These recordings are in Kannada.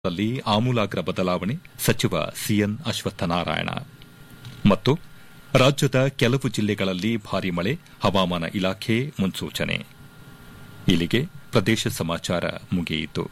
ಲ್ಲಿ ಆಮೂಲಾಗ್ರ ಬದಲಾವಣೆ ಸಚಿವ ಸಿಎನ್ ಅಶ್ವತ್ಥನಾರಾಯಣ ಮತ್ತು ರಾಜ್ಯದ ಕೆಲವು ಜಿಲ್ಲೆಗಳಲ್ಲಿ ಭಾರೀ ಮಳೆ ಹವಾಮಾನ ಇಲಾಖೆ ಮುನ್ಸೂಚನೆ ಇಲ್ಲಿಗೆ ಪ್ರದೇಶ ಸಮಾಚಾರ ಮುಗಿಯಿತು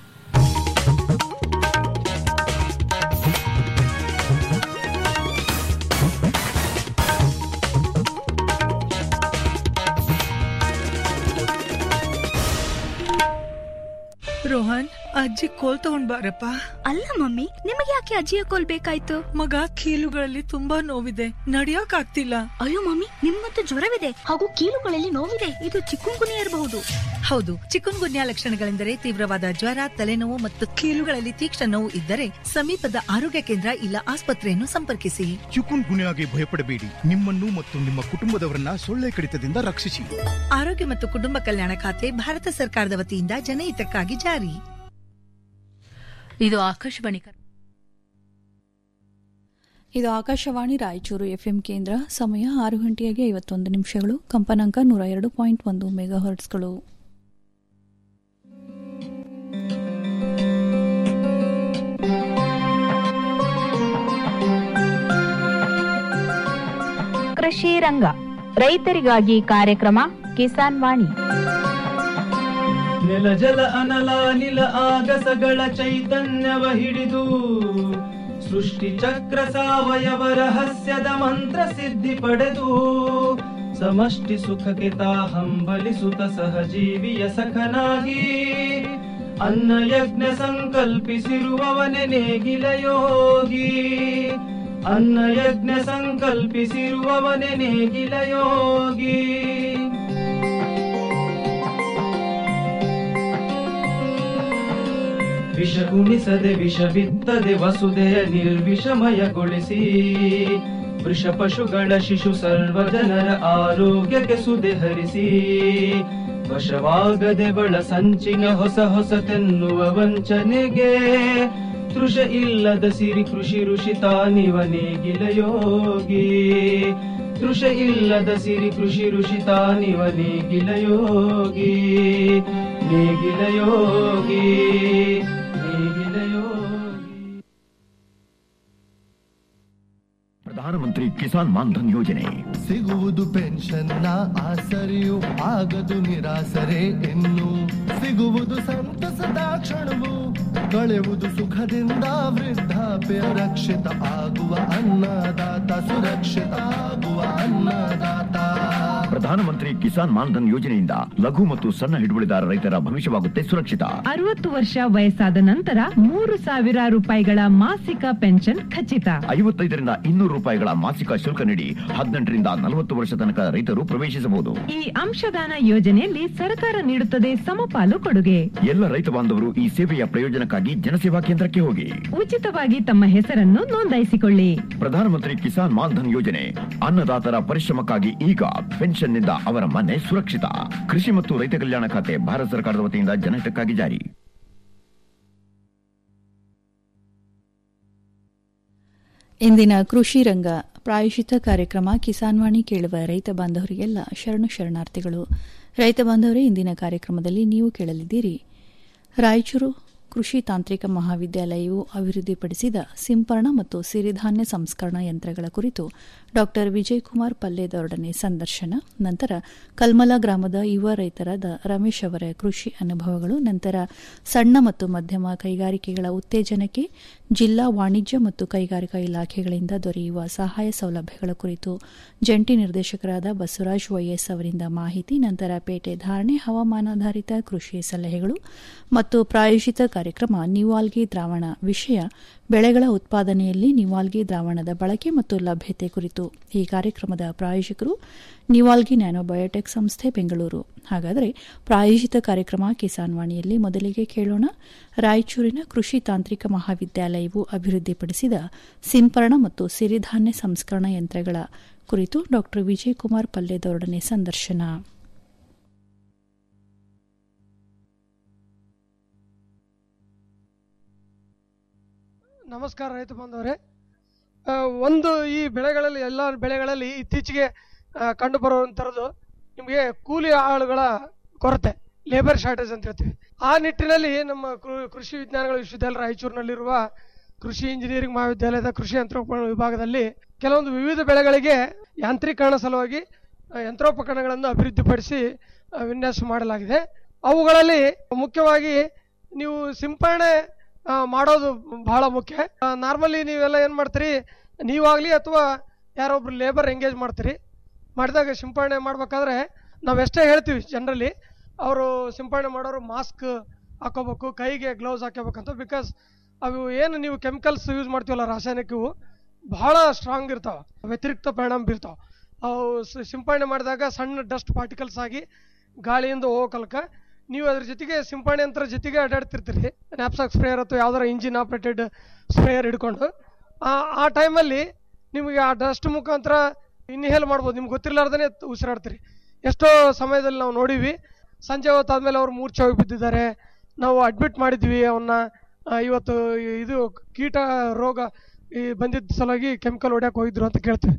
ರೋಹನ್ ಅಜ್ಜಿ ಕೋಲ್ ತಗೊಂಡ್ ಬಾರಪ್ಪ ಅಲ್ಲ ಮಮ್ಮಿ ನಿಮಗೆ ಯಾಕೆ ಅಜ್ಜಿಯ ಕೋಲ್ ಬೇಕಾಯ್ತು ಮಗ ಕೀಲುಗಳಲ್ಲಿ ತುಂಬಾ ನೋವಿದೆ ನಡಿಯಕ್ ಆಗ್ತಿಲ್ಲ ಅಯ್ಯೋ ಮಮ್ಮಿ ನಿಮ್ಗಂತೂ ಜ್ವರವಿದೆ ಹಾಗೂ ಕೀಲುಗಳಲ್ಲಿ ನೋವಿದೆ ಇದು ಚಿಕ್ಕುಂಗುನಿ ಇರಬಹುದು ಹೌದು ಚಿಕನ್ ಗುನ್ಯಾ ಲಕ್ಷಣಗಳೆಂದರೆ ತೀವ್ರವಾದ ಜ್ವರ ತಲೆನೋವು ಮತ್ತು ಕೀಲುಗಳಲ್ಲಿ ತೀಕ್ಷ್ಣ ನೋವು ಇದ್ದರೆ ಸಮೀಪದ ಆರೋಗ್ಯ ಕೇಂದ್ರ ಇಲ್ಲ ಆಸ್ಪತ್ರೆಯನ್ನು ಸಂಪರ್ಕಿಸಿ ಚಿಕುನ್ ಗುನ್ಯಾಗೆ ಭಯಪಡಬೇಡಿ ನಿಮ್ಮನ್ನು ಮತ್ತು ನಿಮ್ಮ ಕುಟುಂಬದವರನ್ನ ಸೊಳ್ಳೆ ಕಡಿತದಿಂದ ರಕ್ಷಿಸಿ ಆರೋಗ್ಯ ಮತ್ತು ಕುಟುಂಬ ಕಲ್ಯಾಣ ಖಾತೆ ಭಾರತ ಸರ್ಕಾರದ ವತಿಯಿಂದ ಜನಹಿತಕ್ಕಾಗಿ ಜಾರಿ ಇದು ಆಕಾಶವಾಣಿ ಕನ್ನಡ. ಇದು ಆಕಾಶವಾಣಿ ರಾಯಚೂರು ಎಫ್ಎಂ ಕೇಂದ್ರ ಸಮಯ ಆರು ಗಂಟೆಯಾಗಿ ಐವತ್ತೊಂದು ನಿಮಿಷಗಳು ಕಂಪನಾಂಕ ನೂರ ಎರಡು ಪಾಯಿಂಟ್ ಒಂದು ಮೆಗಾ ಹರ್ಟ್ಸ್ಗಳು ಕೃಷಿ ರಂಗ ರೈತರಿಗಾಗಿ ಕಾರ್ಯಕ್ರಮ ಕಿಸಾನ್ ವಾಣಿ ನೆಲ ಜಲ ಅನಲ ನಿಲ ಆಗಸಗಳ ಚೈತನ್ಯವ ಹಿಡಿದು ಸೃಷ್ಟಿ ಚಕ್ರ ಸಾವಯವ ರಹಸ್ಯದ ಮಂತ್ರ ಸಿದ್ಧಿ ಪಡೆದು ಸಮಷ್ಟಿ ಸುಖಕ್ಕೆ ತಾ ಹಂಬಲಿಸುತ್ತ ಸಹಜೀವಿಯ ಸಖನಾಗಿ ಅನ್ನ ಯಜ್ಞ ಸಂಕಲ್ಪಿಸಿರುವವನೆ ನೇಗಿಲ ಯೋಗಿ ಅನ್ನ ಯಜ್ಞ ಸಂಕಲ್ಪಿಸಿರುವವನೆ ನೇಗಿಲ ಯೋಗಿ ವಿಷ ಉಣಿಸದೆ ವಿಷ ಬಿತ್ತದೆ ವಸುದೆಯ ನಿರ್ವಿಷಮಯಗೊಳಿಸಿ ವೃಷ ಪಶುಗಳ ಶಿಶು ಸರ್ವ ಜನರ ಆರೋಗ್ಯಕ್ಕೆ ಸುದೆ ಹರಿಸಿ ವಶವಾಗದೆ ಬಳ ಸಂಚಿನ ಹೊಸ ಹೊಸತೆನ್ನುವ ವಂಚನೆಗೆ ತೃಷ ಇಲ್ಲದ ಸಿರಿ ಕೃಷಿ ಋಷಿ ತಾನಿವ ನೇಗಿಲ ಯೋಗಿ ತೃಷ ಇಲ್ಲದ ಸಿರಿ ಕೃಷಿ ಋಷಿ ತಾನಿವ ನೇಗಿಲ ಯೋಗಿ ನೇಗಿಲ ಯೋಗಿ ನೇಗಿಲ ಯೋಗಿ ಪ್ರಧಾನಮಂತ್ರಿ ಕಿಸಾನ್ ಮಾನ್ಧನ್ ಯೋಜನೆ ಸಿಗುವುದು ಪೆನ್ಷನ್ನ ಆಸರೆಯು ಆಗದು ನಿರಾಸರೆ ಇನ್ನು ಸಿಗುವುದು ಸಂತಸದ ಕ್ಷಣವು ಕಳೆಯುವುದು ಸುಖದಿಂದ ವೃದ್ಧಾಪ್ಯ ರಕ್ಷಿತ ಆಗುವ ಅನ್ನದಾತ ಸುರಕ್ಷಿತ ಆಗುವ ಅನ್ನದಾತ ಪ್ರಧಾನಮಂತ್ರಿ ಕಿಸಾನ್ ಮಾನ್ಧನ್ ಯೋಜನೆಯಿಂದ ಲಘು ಮತ್ತು ಸಣ್ಣ ಹಿಡುವಳಿದಾರ ರೈತರ ಭವಿಷ್ಯವಾಗುತ್ತೆ ಸುರಕ್ಷಿತ ಅರವತ್ತು ವರ್ಷ ವಯಸ್ಸಾದ ನಂತರ ಮೂರು ಸಾವಿರ ರೂಪಾಯಿಗಳ ಮಾಸಿಕ ಪೆನ್ಷನ್ ಖಚಿತ ಐವತ್ತೈದರಿಂದ ಇನ್ನೂರು ರೂಪಾಯಿಗಳ ಮಾಸಿಕ ಶುಲ್ಕ ನೀಡಿ ಹದಿನೆಂಟರಿಂದ ನಲವತ್ತು ವರ್ಷ ತನಕ ರೈತರು ಪ್ರವೇಶಿಸಬಹುದು ಈ ಅಂಶದಾನ ಯೋಜನೆಯಲ್ಲಿ ಸರ್ಕಾರ ನೀಡುತ್ತದೆ ಸಮಪಾಲು ಕೊಡುಗೆ ಎಲ್ಲ ರೈತ ಬಾಂಧವರು ಈ ಸೇವೆಯ ಪ್ರಯೋಜನಕ್ಕಾಗಿ ಜನಸೇವಾ ಕೇಂದ್ರಕ್ಕೆ ಹೋಗಿ ಉಚಿತವಾಗಿ ತಮ್ಮ ಹೆಸರನ್ನು ನೋಂದಾಯಿಸಿಕೊಳ್ಳಿ ಪ್ರಧಾನಮಂತ್ರಿ ಕಿಸಾನ್ ಮಾನ್ಧನ್ ಯೋಜನೆ ಅನ್ನದಾತರ ಪರಿಶ್ರಮಕ್ಕಾಗಿ ಈಗ ಪೆನ್ಷನ್ನಿಂದ ಅವರ ಮನೆ ಸುರಕ್ಷಿತ ಕೃಷಿ ಮತ್ತು ರೈತ ಕಲ್ಯಾಣ ಖಾತೆ ಭಾರತ ಸರ್ಕಾರದ ವತಿಯಿಂದ ಜನಹಿತಕ್ಕಾಗಿ ಜಾರಿ ಇಂದಿನ ಕೃಷಿ ರಂಗ ಪ್ರಾಯಶಿತ ಕಾರ್ಯಕ್ರಮ ಕಿಸಾನ್ವಾಣಿ ಕೇಳುವ ರೈತ ಬಾಂಧವರಿಗೆಲ್ಲ ಶರಣು ಶರಣಾರ್ಥಿಗಳು ರೈತ ಬಾಂಧವರೇ ಇಂದಿನ ಕಾರ್ಯಕ್ರಮದಲ್ಲಿ ನೀವು ಕೇಳಲಿದ್ದೀರಿ ರಾಯಚೂರು ಕೃಷಿ ತಾಂತ್ರಿಕ ಮಹಾವಿದ್ಯಾಲಯವು ಅಭಿವೃದ್ಧಿಪಡಿಸಿದ ಸಿಂಪರಣ ಮತ್ತು ಸಿರಿಧಾನ್ಯ ಸಂಸ್ಕರಣಾ ಯಂತ್ರಗಳ ಕುರಿತು ಡಾ ವಿಜಯಕುಮಾರ್ ಪಲ್ಲೇದವರೊಡನೆ ಸಂದರ್ಶನ ನಂತರ ಕಲ್ಮಲ ಗ್ರಾಮದ ಯುವ ರೈತರಾದ ರಮೇಶ್ ಅವರ ಕೃಷಿ ಅನುಭವಗಳು ನಂತರ ಸಣ್ಣ ಮತ್ತು ಮಧ್ಯಮ ಕೈಗಾರಿಕೆಗಳ ಉತ್ತೇಜನಕ್ಕೆ ಜಿಲ್ಲಾ ವಾಣಿಜ್ಯ ಮತ್ತು ಕೈಗಾರಿಕಾ ಇಲಾಖೆಗಳಿಂದ ದೊರೆಯುವ ಸಹಾಯ ಸೌಲಭ್ಯಗಳ ಕುರಿತು ಜಂಟಿ ನಿರ್ದೇಶಕರಾದ ಬಸವರಾಜ್ ವೈಎಸ್ ಅವರಿಂದ ಮಾಹಿತಿ ನಂತರ ಪೇಟೆ ಧಾರಣೆ ಹವಾಮಾನಾಧಾರಿತ ಕೃಷಿ ಸಲಹೆಗಳು ಮತ್ತು ಪ್ರಾಯೋಜಿತ ಕಾರ್ಯಕ್ರಮ ನಿವಾಲ್ಗಿ ದ್ರಾವಣ ವಿಷಯ ಬೆಳೆಗಳ ಉತ್ಪಾದನೆಯಲ್ಲಿ ನಿವಾಲ್ಗಿ ದ್ರಾವಣದ ಬಳಕೆ ಮತ್ತು ಲಭ್ಯತೆ ಕುರಿತು ಈ ಕಾರ್ಯಕ್ರಮದ ಪ್ರಾಯೋಜಕರು ನಿವಾಲ್ಗಿ ನ್ಯಾನೋಬಯೋಟೆಕ್ ಸಂಸ್ಥೆ ಬೆಂಗಳೂರು ಹಾಗಾದರೆ ಪ್ರಾಯೋಜಿತ ಕಾರ್ಯಕ್ರಮ ಕಿಸಾನ್ ವಾಣಿಯಲ್ಲಿ ಮೊದಲಿಗೆ ಕೇಳೋಣ ರಾಯಚೂರಿನ ಕೃಷಿ ತಾಂತ್ರಿಕ ಮಹಾವಿದ್ಯಾಲಯವು ಅಭಿವೃದ್ಧಿಪಡಿಸಿದ ಸಿಂಪರಣ ಮತ್ತು ಸಿರಿಧಾನ್ಯ ಸಂಸ್ಕರಣಾ ಯಂತ್ರಗಳ ಕುರಿತು ಡಾ ವಿಜಯಕುಮಾರ್ ಪಲ್ಲೇದವರೊಡನೆ ಸಂದರ್ಶನ ನಮಸ್ಕಾರ ರೈತ ಬಾಂಧವರೇ ಆ, ಒಂದು ಈ ಬೆಳೆಗಳಲ್ಲಿ ಎಲ್ಲ ಬೆಳೆಗಳಲ್ಲಿ ಇತ್ತೀಚೆಗೆ ಕಂಡು ಬರುವಂಥದ್ದು ನಿಮಗೆ ಕೂಲಿ ಆಳುಗಳ ಕೊರತೆ ಲೇಬರ್ ಶಾರ್ಟೇಜ್ ಅಂತ ಹೇಳ್ತೀವಿ ಆ ನಿಟ್ಟಿನಲ್ಲಿ ನಮ್ಮ ಕೃ- ಕೃಷಿ ವಿಜ್ಞಾನಗಳ ವಿಶ್ವವಿದ್ಯಾಲಯ ರಾಯಚೂರಿನಲ್ಲಿರುವ ಕೃಷಿ ಇಂಜಿನಿಯರಿಂಗ್ ಮಹಾವಿದ್ಯಾಲಯದ ಕೃಷಿ ಯಂತ್ರೋಪಕರಣ ವಿಭಾಗದಲ್ಲಿ ಕೆಲವೊಂದು ವಿವಿಧ ಬೆಳೆಗಳಿಗೆ ಯಾಂತ್ರೀಕರಣ ಸಲುವಾಗಿ ಆ, ಯಂತ್ರೋಪಕರಣಗಳನ್ನು ಅಭಿವೃದ್ಧಿಪಡಿಸಿ ಆ, ವಿನ್ಯಾಸ ಮಾಡಲಾಗಿದೆ ಅವುಗಳಲ್ಲಿ ಮುಖ್ಯವಾಗಿ ನೀವು ಸಿಂಪರಣೆ ಆ, ಮಾಡೋದು ಬಹಳ ಮುಖ್ಯ ನಾರ್ಮಲಿ ನೀವೆಲ್ಲ ಏನ್ ಮಾಡ್ತೀರಿ ನೀವಾಗ್ಲಿ ಅಥವಾ ಯಾರೊಬ್ರು ಲೇಬರ್ ಎಂಗೇಜ್ ಮಾಡ್ತೀರಿ ಮಾಡಿದಾಗ ಸಿಂಪರಣೆ ಮಾಡ್ಬೇಕಾದ್ರೆ ನಾವು ಎಷ್ಟೇ ಹೇಳ್ತೀವಿ ಜನರಲಿ ಅವರು ಸಿಂಪರಣೆ ಮಾಡೋರು ಮಾಸ್ಕ್ ಹಾಕೋಬೇಕು ಕೈಗೆ ಗ್ಲೌಸ್ ಹಾಕೋಬೇಕಂತ ಬಿಕಾಸ್ ಅವು ಏನು ನೀವು ಕೆಮಿಕಲ್ಸ್ ಯೂಸ್ ಮಾಡ್ತೀವಲ್ಲ ರಾಸಾಯನಿಕವು ಬಹಳ ಸ್ಟ್ರಾಂಗ್ ಇರ್ತಾವ ವ್ಯತಿರಿಕ್ತ ಪರಿಣಾಮ ಬೀರ್ತಾವ ಅವು ಸ- ಸಿಂಪರಣೆ ಮಾಡಿದಾಗ ಸಣ್ಣ ಡಸ್ಟ್ ಪಾರ್ಟಿಕಲ್ಸ್ ಆಗಿ ಗಾಳಿಯಿಂದ ಹೋಗೋಕಲ್ಕ ನೀವು ಅದ್ರ ಜೊತೆಗೆ ಸಿಂಪರಣೆ ಯಂತ್ರ ಜೊತೆಗೆ ಅಡ್ಡಾಡ್ತಿರ್ತೀರಿ ನ್ಯಾಪ್ಸಾಕ್ ಸ್ಪ್ರೇಯರ್ ಅಥವಾ ಯಾವ್ದಾರ ಇಂಜಿನ್ ಆಪರೇಟೆಡ್ ಸ್ಪ್ರೇಯರ್ ಹಿಡ್ಕೊಂಡು ಆ ಆ ಟೈಮಲ್ಲಿ ನಿಮಗೆ ಆ ಡಸ್ಟ್ ಮುಖಾಂತರ ಇನ್ಹೇಲ್ ಮಾಡ್ಬೋದು ನಿಮ್ಗೆ ಗೊತ್ತಿರ್ಲಾರ್ದೇ ಉಸಿರಾಡ್ತೀರಿ ಎಷ್ಟೋ ಸಮಯದಲ್ಲಿ ನಾವು ನೋಡಿವಿ ಸಂಜೆ ಹೊತ್ತಾದ್ಮೇಲೆ ಅವ್ರು ಮೂರ್ಛೆ ಹೋಗಿ ಬಿದ್ದಿದ್ದಾರೆ ನಾವು ಅಡ್ಮಿಟ್ ಮಾಡಿದ್ವಿ ಅವನ್ನ ಆ, ಇವತ್ತು ಇದು ಕೀಟ ರೋಗ ಈ ಬಂದಿದ್ದ ಸಲುವಾಗಿ ಕೆಮಿಕಲ್ ಹೊಡ್ಯಕ್ಕೆ ಹೋಗಿದ್ರು ಅಂತ ಕೇಳ್ತೀವಿ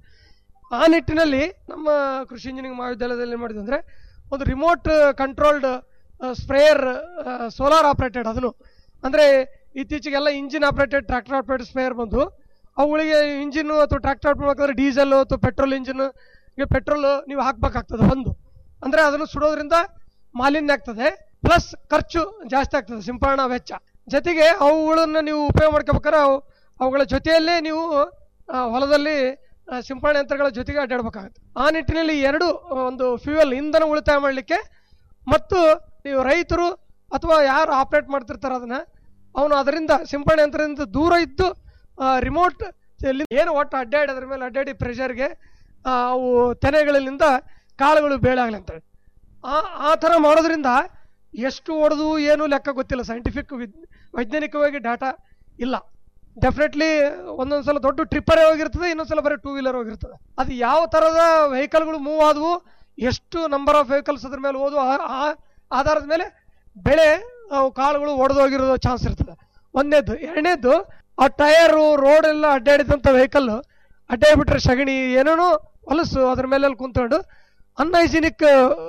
ಆ ನಿಟ್ಟಿನಲ್ಲಿ ನಮ್ಮ ಕೃಷಿ ಇಂಜಿನಿಯರಿಂಗ್ ಮಹಾವಿದ್ಯಾಲಯದಲ್ಲಿ ಏನು ಮಾಡಿದ್ವಿ ಅಂದ್ರೆ ಒಂದು remote controlled sprayer solar operated ಅದನ್ನು ಅಂದ್ರೆ ಇತ್ತೀಚೆಗೆಲ್ಲ engine operated tractor operated sprayer ಬಂದು ಅವುಗಳಿಗೆ ಇಂಜಿನ್ ಅಥವಾ ಟ್ರಾಕ್ಟರ್ ಹಾಕ್ಬೇಕಾದ್ರೆ ಡೀಸೆಲ್ ಅಥವಾ ಪೆಟ್ರೋಲ್ ಇಂಜಿನ್ ಈಗ ಪೆಟ್ರೋಲ್ ನೀವು ಹಾಕ್ಬೇಕಾಗ್ತದೆ ಒಂದು ಅಂದ್ರೆ ಅದನ್ನು ಸುಡೋದ್ರಿಂದ ಮಾಲಿನ್ಯ ಆಗ್ತದೆ ಪ್ಲಸ್ ಖರ್ಚು ಜಾಸ್ತಿ ಆಗ್ತದೆ ಸಿಂಪರಣಾ ವೆಚ್ಚ ಜೊತೆಗೆ ಅವುಗಳನ್ನ ನೀವು ಉಪಯೋಗ ಮಾಡ್ಕೋಬೇಕಾದ್ರೆ ಅವು ಅವುಗಳ ಜೊತೆಯಲ್ಲೇ ನೀವು ಆ, ಹೊಲದಲ್ಲಿ ಆ, ಸಿಂಪರಣೆ ಯಂತ್ರಗಳ ಜೊತೆಗೆ ಅಡ್ಡಾಡ್ಬೇಕಾಗುತ್ತೆ ಆ ನಿಟ್ಟಿನಲ್ಲಿ ಎರಡು ಒಂದು ಫ್ಯೂಯಲ್ ಇಂಧನ ಉಳಿತಾಯ ಮಾಡಲಿಕ್ಕೆ ಮತ್ತು ನೀವು ರೈತರು ಅಥವಾ ಯಾರು ಆಪರೇಟ್ ಮಾಡ್ತಿರ್ತಾರೆ ಅದನ್ನ ಅವನು ಅದರಿಂದ ಸಿಂಪರಣೆ ಯಂತ್ರದಿಂದ ದೂರ ಇದ್ದು ರಿಮೋಟ್ ಏನು ಒಟ್ಟು ಅಡ್ಡಾಡಿ ಅದ್ರ ಮೇಲೆ ಅಡ್ಡಾಡಿ ಪ್ರೆಷರ್ಗೆ ಅವು ತೆನೆಗಳಿಂದ ಕಾಳುಗಳು ಬೇಳಾಗಲಿ ಅಂತೇಳಿ ಆ ಆ ಥರ ಮಾಡೋದ್ರಿಂದ ಎಷ್ಟು ಹೊಡೆದು ಏನು ಲೆಕ್ಕ ಗೊತ್ತಿಲ್ಲ ಸೈಂಟಿಫಿಕ್ ವೈಜ್ಞಾನಿಕವಾಗಿ ಡಾಟಾ ಇಲ್ಲ ಡೆಫಿನೆಟ್ಲಿ ಒಂದೊಂದು ಸಲ ದೊಡ್ಡ ಟ್ರಿಪ್ಪರ್ ಹೋಗಿರ್ತದೆ ಇನ್ನೊಂದು ಸಲ ಬರೀ ಟೂ ವೀಲರ್ ಹೋಗಿರ್ತದೆ ಅದು ಯಾವ ಥರದ ವೆಹಿಕಲ್ಗಳು ಮೂವ್ ಆದವು ಎಷ್ಟು ನಂಬರ್ ಆಫ್ ವೆಹಿಕಲ್ಸ್ ಅದ್ರ ಮೇಲೆ ಹೋದವು ಆ- ಆ ಆಧಾರದ ಮೇಲೆ ಬೆಳೆ ಅವು ಕಾಳುಗಳು ಒಡೆದು ಹೋಗಿರೋ ಚಾನ್ಸ್ ಇರ್ತದೆ ಒಂದನೇದ್ದು ಎರಡನೇದ್ದು ಆ ಟಯರು ರೋಡ್ ಎಲ್ಲ ಅಡ್ಡಾಡಿದಂಥ ವೆಹಿಕಲ್ ಅಡ್ಡಾಡ್ಬಿಟ್ರೆ ಸಗಣಿ ಏನೇನೋ ಹೊಲಸು ಅದ್ರ ಮೇಲೆ ಕುಂತ್ಕೊಂಡು ಅನ್ಹೈಜಿನಿಕ್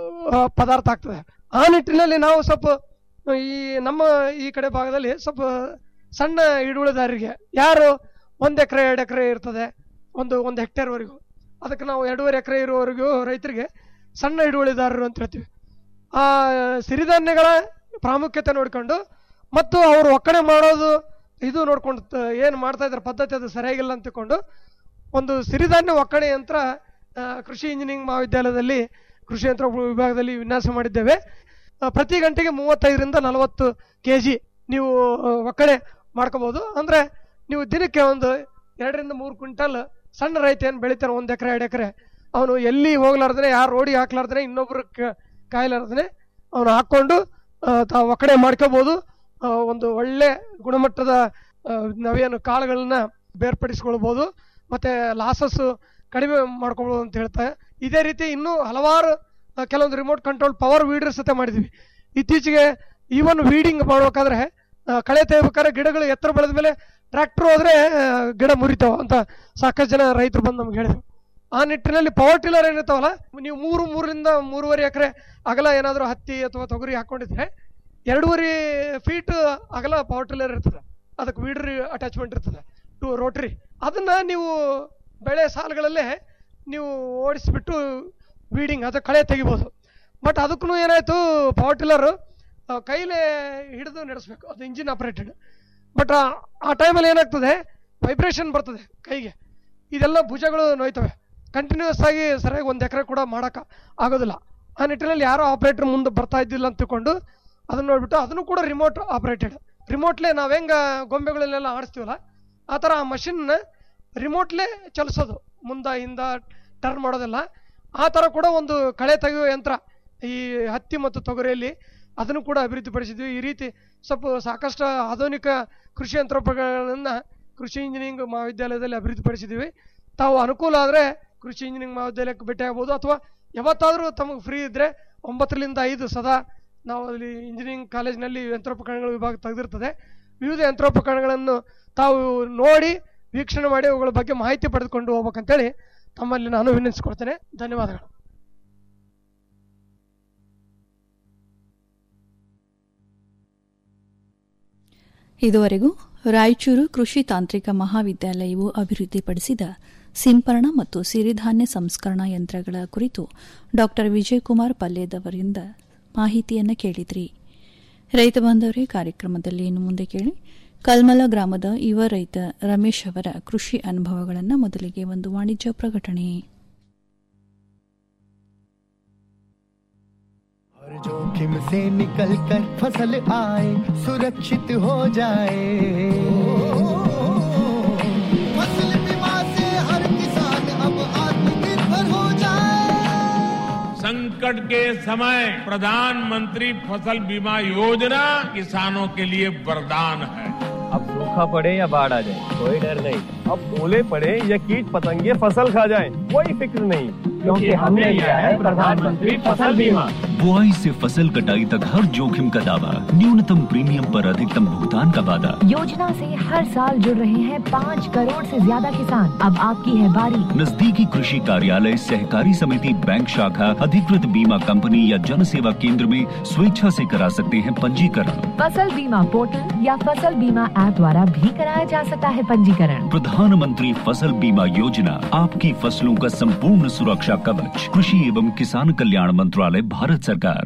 ಪದಾರ್ಥ ಆಗ್ತದೆ ಆ ನಿಟ್ಟಿನಲ್ಲಿ ನಾವು ಸ್ವಲ್ಪ ಈ ನಮ್ಮ ಈ ಕಡೆ ಭಾಗದಲ್ಲಿ ಸ್ವಲ್ಪ ಸಣ್ಣ ಹಿಡುವಳಿದಾರರಿಗೆ ಯಾರು ಒಂದು ಎಕರೆ ಎರಡು ಎಕರೆ ಇರ್ತದೆ ಒಂದು ಒಂದು ಹೆಕ್ಟೇರ್ವರೆಗೂ ಅದಕ್ಕೆ ನಾವು ಎರಡೂವರೆ ಎಕರೆ ಇರುವವರೆಗೂ ರೈತರಿಗೆ ಸಣ್ಣ ಹಿಡುವಳಿದಾರರು ಅಂತ ಹೇಳ್ತೀವಿ ಆ ಸಿರಿಧಾನ್ಯಗಳ ಪ್ರಾಮುಖ್ಯತೆ ನೋಡ್ಕೊಂಡು ಮತ್ತು ಅವರು ಒಕ್ಕಣೆ ಮಾಡೋದು ಇದು ನೋಡ್ಕೊಂಡು ತ- ಏನು ಮಾಡ್ತಾ ಇದ್ದಾರೆ ಪದ್ಧತಿ ಅದು ಸರಿಯಾಗಿಲ್ಲ ಅಂತ ತಿಳ್ಕೊಂಡು ಒಂದು ಸಿರಿಧಾನ್ಯ ಒಕ್ಕಣೆ ಯಂತ್ರ ಆ, ಕೃಷಿ ಇಂಜಿನಿಯರಿಂಗ್ ಮಹಾವಿದ್ಯಾಲಯದಲ್ಲಿ ಕೃಷಿ ಯಂತ್ರ ವಿಭಾಗದಲ್ಲಿ ವಿನ್ಯಾಸ ಮಾಡಿದ್ದೇವೆ ಆ, ಪ್ರತಿ ಗಂಟೆಗೆ ಮೂವತ್ತೈದರಿಂದ ನಲವತ್ತು ಕೆ ಜಿ ನೀವು ಆ, ಒಕ್ಕಣೆ ಮಾಡ್ಕೋಬಹುದು ಅಂದ್ರೆ ನೀವು ದಿನಕ್ಕೆ ಒಂದು ಎರಡರಿಂದ ಮೂರು ಕ್ವಿಂಟಲ್ ಸಣ್ಣ ರೈತ ಏನು ಬೆಳಿತಾನೆ ಒಂದು ಎಕರೆ ಎರಡು ಎಕರೆ ಅವನು ಎಲ್ಲಿ ಹೋಗ್ಲಾರ್ದೇ ಯಾರು ರೋಡಿಗೆ ಹಾಕ್ಲಾರ್ದೇ ಇನ್ನೊಬ್ರು ಕ- ಕಾಯ್ಲಾರ್ದೇ ಅವನು ಹಾಕ್ಕೊಂಡು ಆ, ತಾವು ಒಕ್ಕಣೆ ಮಾಡ್ಕೋಬಹುದು ಆ, ಒಂದು ಒಳ್ಳೆ ಗುಣಮಟ್ಟದ ಆ, ನಾವೇನು ಕಾಳುಗಳನ್ನ ಬೇರ್ಪಡಿಸ್ಕೊಳ್ಬಹುದು ಮತ್ತೆ ಲಾಸಸ್ ಕಡಿಮೆ ಮಾಡ್ಕೊಳ್ಬೋದು ಅಂತ ಹೇಳ್ತಾರೆ ಇದೇ ರೀತಿ ಇನ್ನೂ ಹಲವಾರು ಆ, ಕೆಲವೊಂದು ರಿಮೋಟ್ ಕಂಟ್ರೋಲ್ ಪವರ್ ವೀಡರ್ ಸತ ಮಾಡಿದ್ವಿ ಇತ್ತೀಚೆಗೆ ಈವನ್ ವೀಡಿಂಗ್ ಮಾಡ್ಬೇಕಾದ್ರೆ ಆ, ಕಳೆ ತೆಗಿಬೇಕಾದ್ರೆ ಗಿಡಗಳು ಎತ್ತರ ಬೆಳೆದ ಮೇಲೆ ಟ್ರ್ಯಾಕ್ಟರ್ ಹೋದ್ರೆ ಆ, ಗಿಡ ಮುರಿತಾವ ಅಂತ ಸಾಕಷ್ಟು ಜನ ರೈತರು ಬಂದು ನಮ್ಗೆ ಹೇಳಿದ್ರು ಆ ನಿಟ್ಟಿನಲ್ಲಿ ಪವರ್ ಟಿಲ್ಲರ್ ಏನಿರ್ತಾವಲ್ಲ ನೀವು ಮೂರು ಮೂರರಿಂದ ಮೂರುವರೆ ಎಕರೆ ಅಗಲ ಏನಾದರೂ ಹತ್ತಿ ಅಥವಾ ತೊಗರಿ ಹಾಕೊಂಡಿದ್ರೆ ಎರಡೂವರೆ ಫೀಟ್ ಅಗಲ ಪವರ್ ಟಿಲ್ಲರ್ ಇರ್ತದೆ ಅದಕ್ಕೆ ವೀಡರ್ ಅಟ್ಯಾಚ್ಮೆಂಟ್ ಇರ್ತದೆ ಟು ರೋಟರಿ ಅದನ್ನ ನೀವು ಬೆಳೆ ಸಾಲುಗಳಲ್ಲೇ ನೀವು ಓಡಿಸ್ಬಿಟ್ಟು ವೀಡಿಂಗ್ ಅದು ಕಳೆ ತೆಗಿಬೋದು ಬಟ್ ಅದಕ್ಕೂ ಏನಾಯ್ತು ಪವರ್ ಟಿಲ್ಲರ್ ಕೈಲೇ ಹಿಡಿದು ನಡೆಸ್ಬೇಕು ಅದು ಇಂಜಿನ್ ಆಪರೇಟೆಡ್ ಬಟ್ ಆ ಟೈಮಲ್ಲಿ ಏನಾಗ್ತದೆ ವೈಬ್ರೇಷನ್ ಬರ್ತದೆ ಕೈಗೆ ಇದೆಲ್ಲ ಭುಜಗಳು ನೋಯ್ತವೆ ಕಂಟಿನ್ಯೂಸ್ ಆಗಿ ಸರಿಯಾಗಿ ಒಂದು ಎಕರೆ ಕೂಡ ಮಾಡಕ ಆಗೋದಿಲ್ಲ ಆ ನಿಟ್ಟಿನಲ್ಲಿ ಯಾರೋ ಆಪರೇಟರ್ ಮುಂದೆ ಬರ್ತಾ ಇದ್ದಿಲ್ಲ ಅಂತ ತಿಳ್ಕೊಂಡು ಅದನ್ನ ನೋಡ್ಬಿಟ್ಟು ಅದನ್ನು ಕೂಡ ರಿಮೋಟ್ ಆಪರೇಟೆಡ್ ರಿಮೋಟ್ಲೆ ನಾವ್ ಹೆಂಗ ಗೊಂಬೆಗಳನ್ನೆಲ್ಲ ಆಡಿಸ್ತೀವಲ್ಲ ಆ ಥರ ಆ ಮಷಿನ್ನ ರಿಮೋಟ್ಲೆ ಚಲಿಸೋದು ಮುಂದ ಹಿಂದ ಟರ್ನ್ ಮಾಡೋದೆಲ್ಲ ಆ ಥರ ಕೂಡ ಒಂದು ಕಳೆ ತೆಗೆಯುವ ಯಂತ್ರ ಈ ಹತ್ತಿ ಮತ್ತು ತೊಗರಿಯಲ್ಲಿ ಅದನ್ನು ಕೂಡ ಅಭಿವೃದ್ಧಿಪಡಿಸಿದ್ವಿ ಈ ರೀತಿ ಸ್ವಲ್ಪ ಸಾಕಷ್ಟು ಆಧುನಿಕ ಕೃಷಿ ಯಂತ್ರೋಪಕರಣಗಳನ್ನ ಕೃಷಿ ಇಂಜಿನಿಯರಿಂಗ್ ಮಹಾವಿದ್ಯಾಲಯದಲ್ಲಿ ಅಭಿವೃದ್ಧಿಪಡಿಸಿದ್ದೀವಿ ತಾವು ಅನುಕೂಲ ಆದರೆ ಕೃಷಿ ಇಂಜಿನಿಯರಿಂಗ್ ಮಹಾವಿದ್ಯಾಲಯಕ್ಕೆ ಭೇಟಿ ಆಗ್ಬೋದು ಅಥವಾ ಯಾವತ್ತಾದರೂ ತಮಗೆ ಫ್ರೀ ಇದ್ದರೆ ಒಂಬತ್ತರಿಂದ ಐದು ಸದಾ ನಾವು ಅಲ್ಲಿ ಇಂಜಿನಿಯರಿಂಗ್ ಕಾಲೇಜಿನಲ್ಲಿ ಯಂತ್ರೋಪಕರಣಗಳ ವಿಭಾಗ ತೆಗೆದಿರ್ತದೆ ವಿವಿಧ ಯಂತ್ರೋಪಕರಣಗಳನ್ನು ತಾವು ನೋಡಿ ವೀಕ್ಷಣೆ ಮಾಡಿ ಅವುಗಳ ಬಗ್ಗೆ ಮಾಹಿತಿ ಪಡೆದುಕೊಂಡು ಹೋಗ್ಬೇಕಂತೇಳಿ ತಮ್ಮಲ್ಲಿ ನಾನು ವಿನಂತಿಸ್ಕೊಳ್ತೇನೆ ಧನ್ಯವಾದಗಳು ಇದುವರೆಗೂ ರಾಯಚೂರು ಕೃಷಿ ತಾಂತ್ರಿಕ ಮಹಾವಿದ್ಯಾಲಯವು ಅಭಿವೃದ್ಧಿಪಡಿಸಿದ ಸಿಂಪರಣಾ ಮತ್ತು ಸಿರಿಧಾನ್ಯ ಸಂಸ್ಕರಣಾ ಯಂತ್ರಗಳ ಕುರಿತು ಡಾ ವಿಜಯಕುಮಾರ್ ಪಲ್ಲೇದವರಿಂದ ಮಾಹಿತಿಯನ್ನು ಕೇಳಿದ್ರಿ ರೈತ ಬಾಂಧವರೇ ಕಾರ್ಯಕ್ರಮದಲ್ಲಿ ಇನ್ನು ಮುಂದೆ ಕೇಳಿ ಕಲ್ಮಲ ಗ್ರಾಮದ ಯುವ ರೈತ ರಮೇಶ್ ಅವರ ಕೃಷಿ ಅನುಭವಗಳನ್ನು ಮೊದಲಿಗೆ ಒಂದು ವಾಣಿಜ್ಯ ಪ್ರಕಟಣೆ हर जोखिम से निकल कर फसल आए सुरक्षित हो जाए फसल बीमा से हर किसान अब आत्मनिर्भर हो जाए संकट के समय प्रधानमंत्री फसल बीमा योजना किसानों के लिए वरदान है अब सूखा पड़े या बाढ़ आ जाए कोई डर नहीं अब ओले पड़े या कीट पतंगे फसल खा जाए कोई फिक्र नहीं क्योंकि हमने लिया है प्रधानमंत्री फसल बीमा बुआई से फसल कटाई तक हर जोखिम का दावा न्यूनतम प्रीमियम पर अधिकतम भुगतान का वादा योजना से हर साल जुड़ रहे हैं पाँच करोड़ से ज्यादा किसान अब आपकी है बारी नजदीकी कृषि कार्यालय सहकारी समिति बैंक शाखा अधिकृत बीमा कंपनी या जन सेवा केंद्र में स्वेच्छा से करा सकते हैं पंजीकरण फसल बीमा पोर्टल या फसल बीमा ऐप द्वारा भी कराया जा सकता है पंजीकरण प्रधानमंत्री फसल बीमा योजना आपकी फसलों का संपूर्ण सुरक्षा कवच कृषि एवं किसान कल्याण मंत्रालय भारत सरकार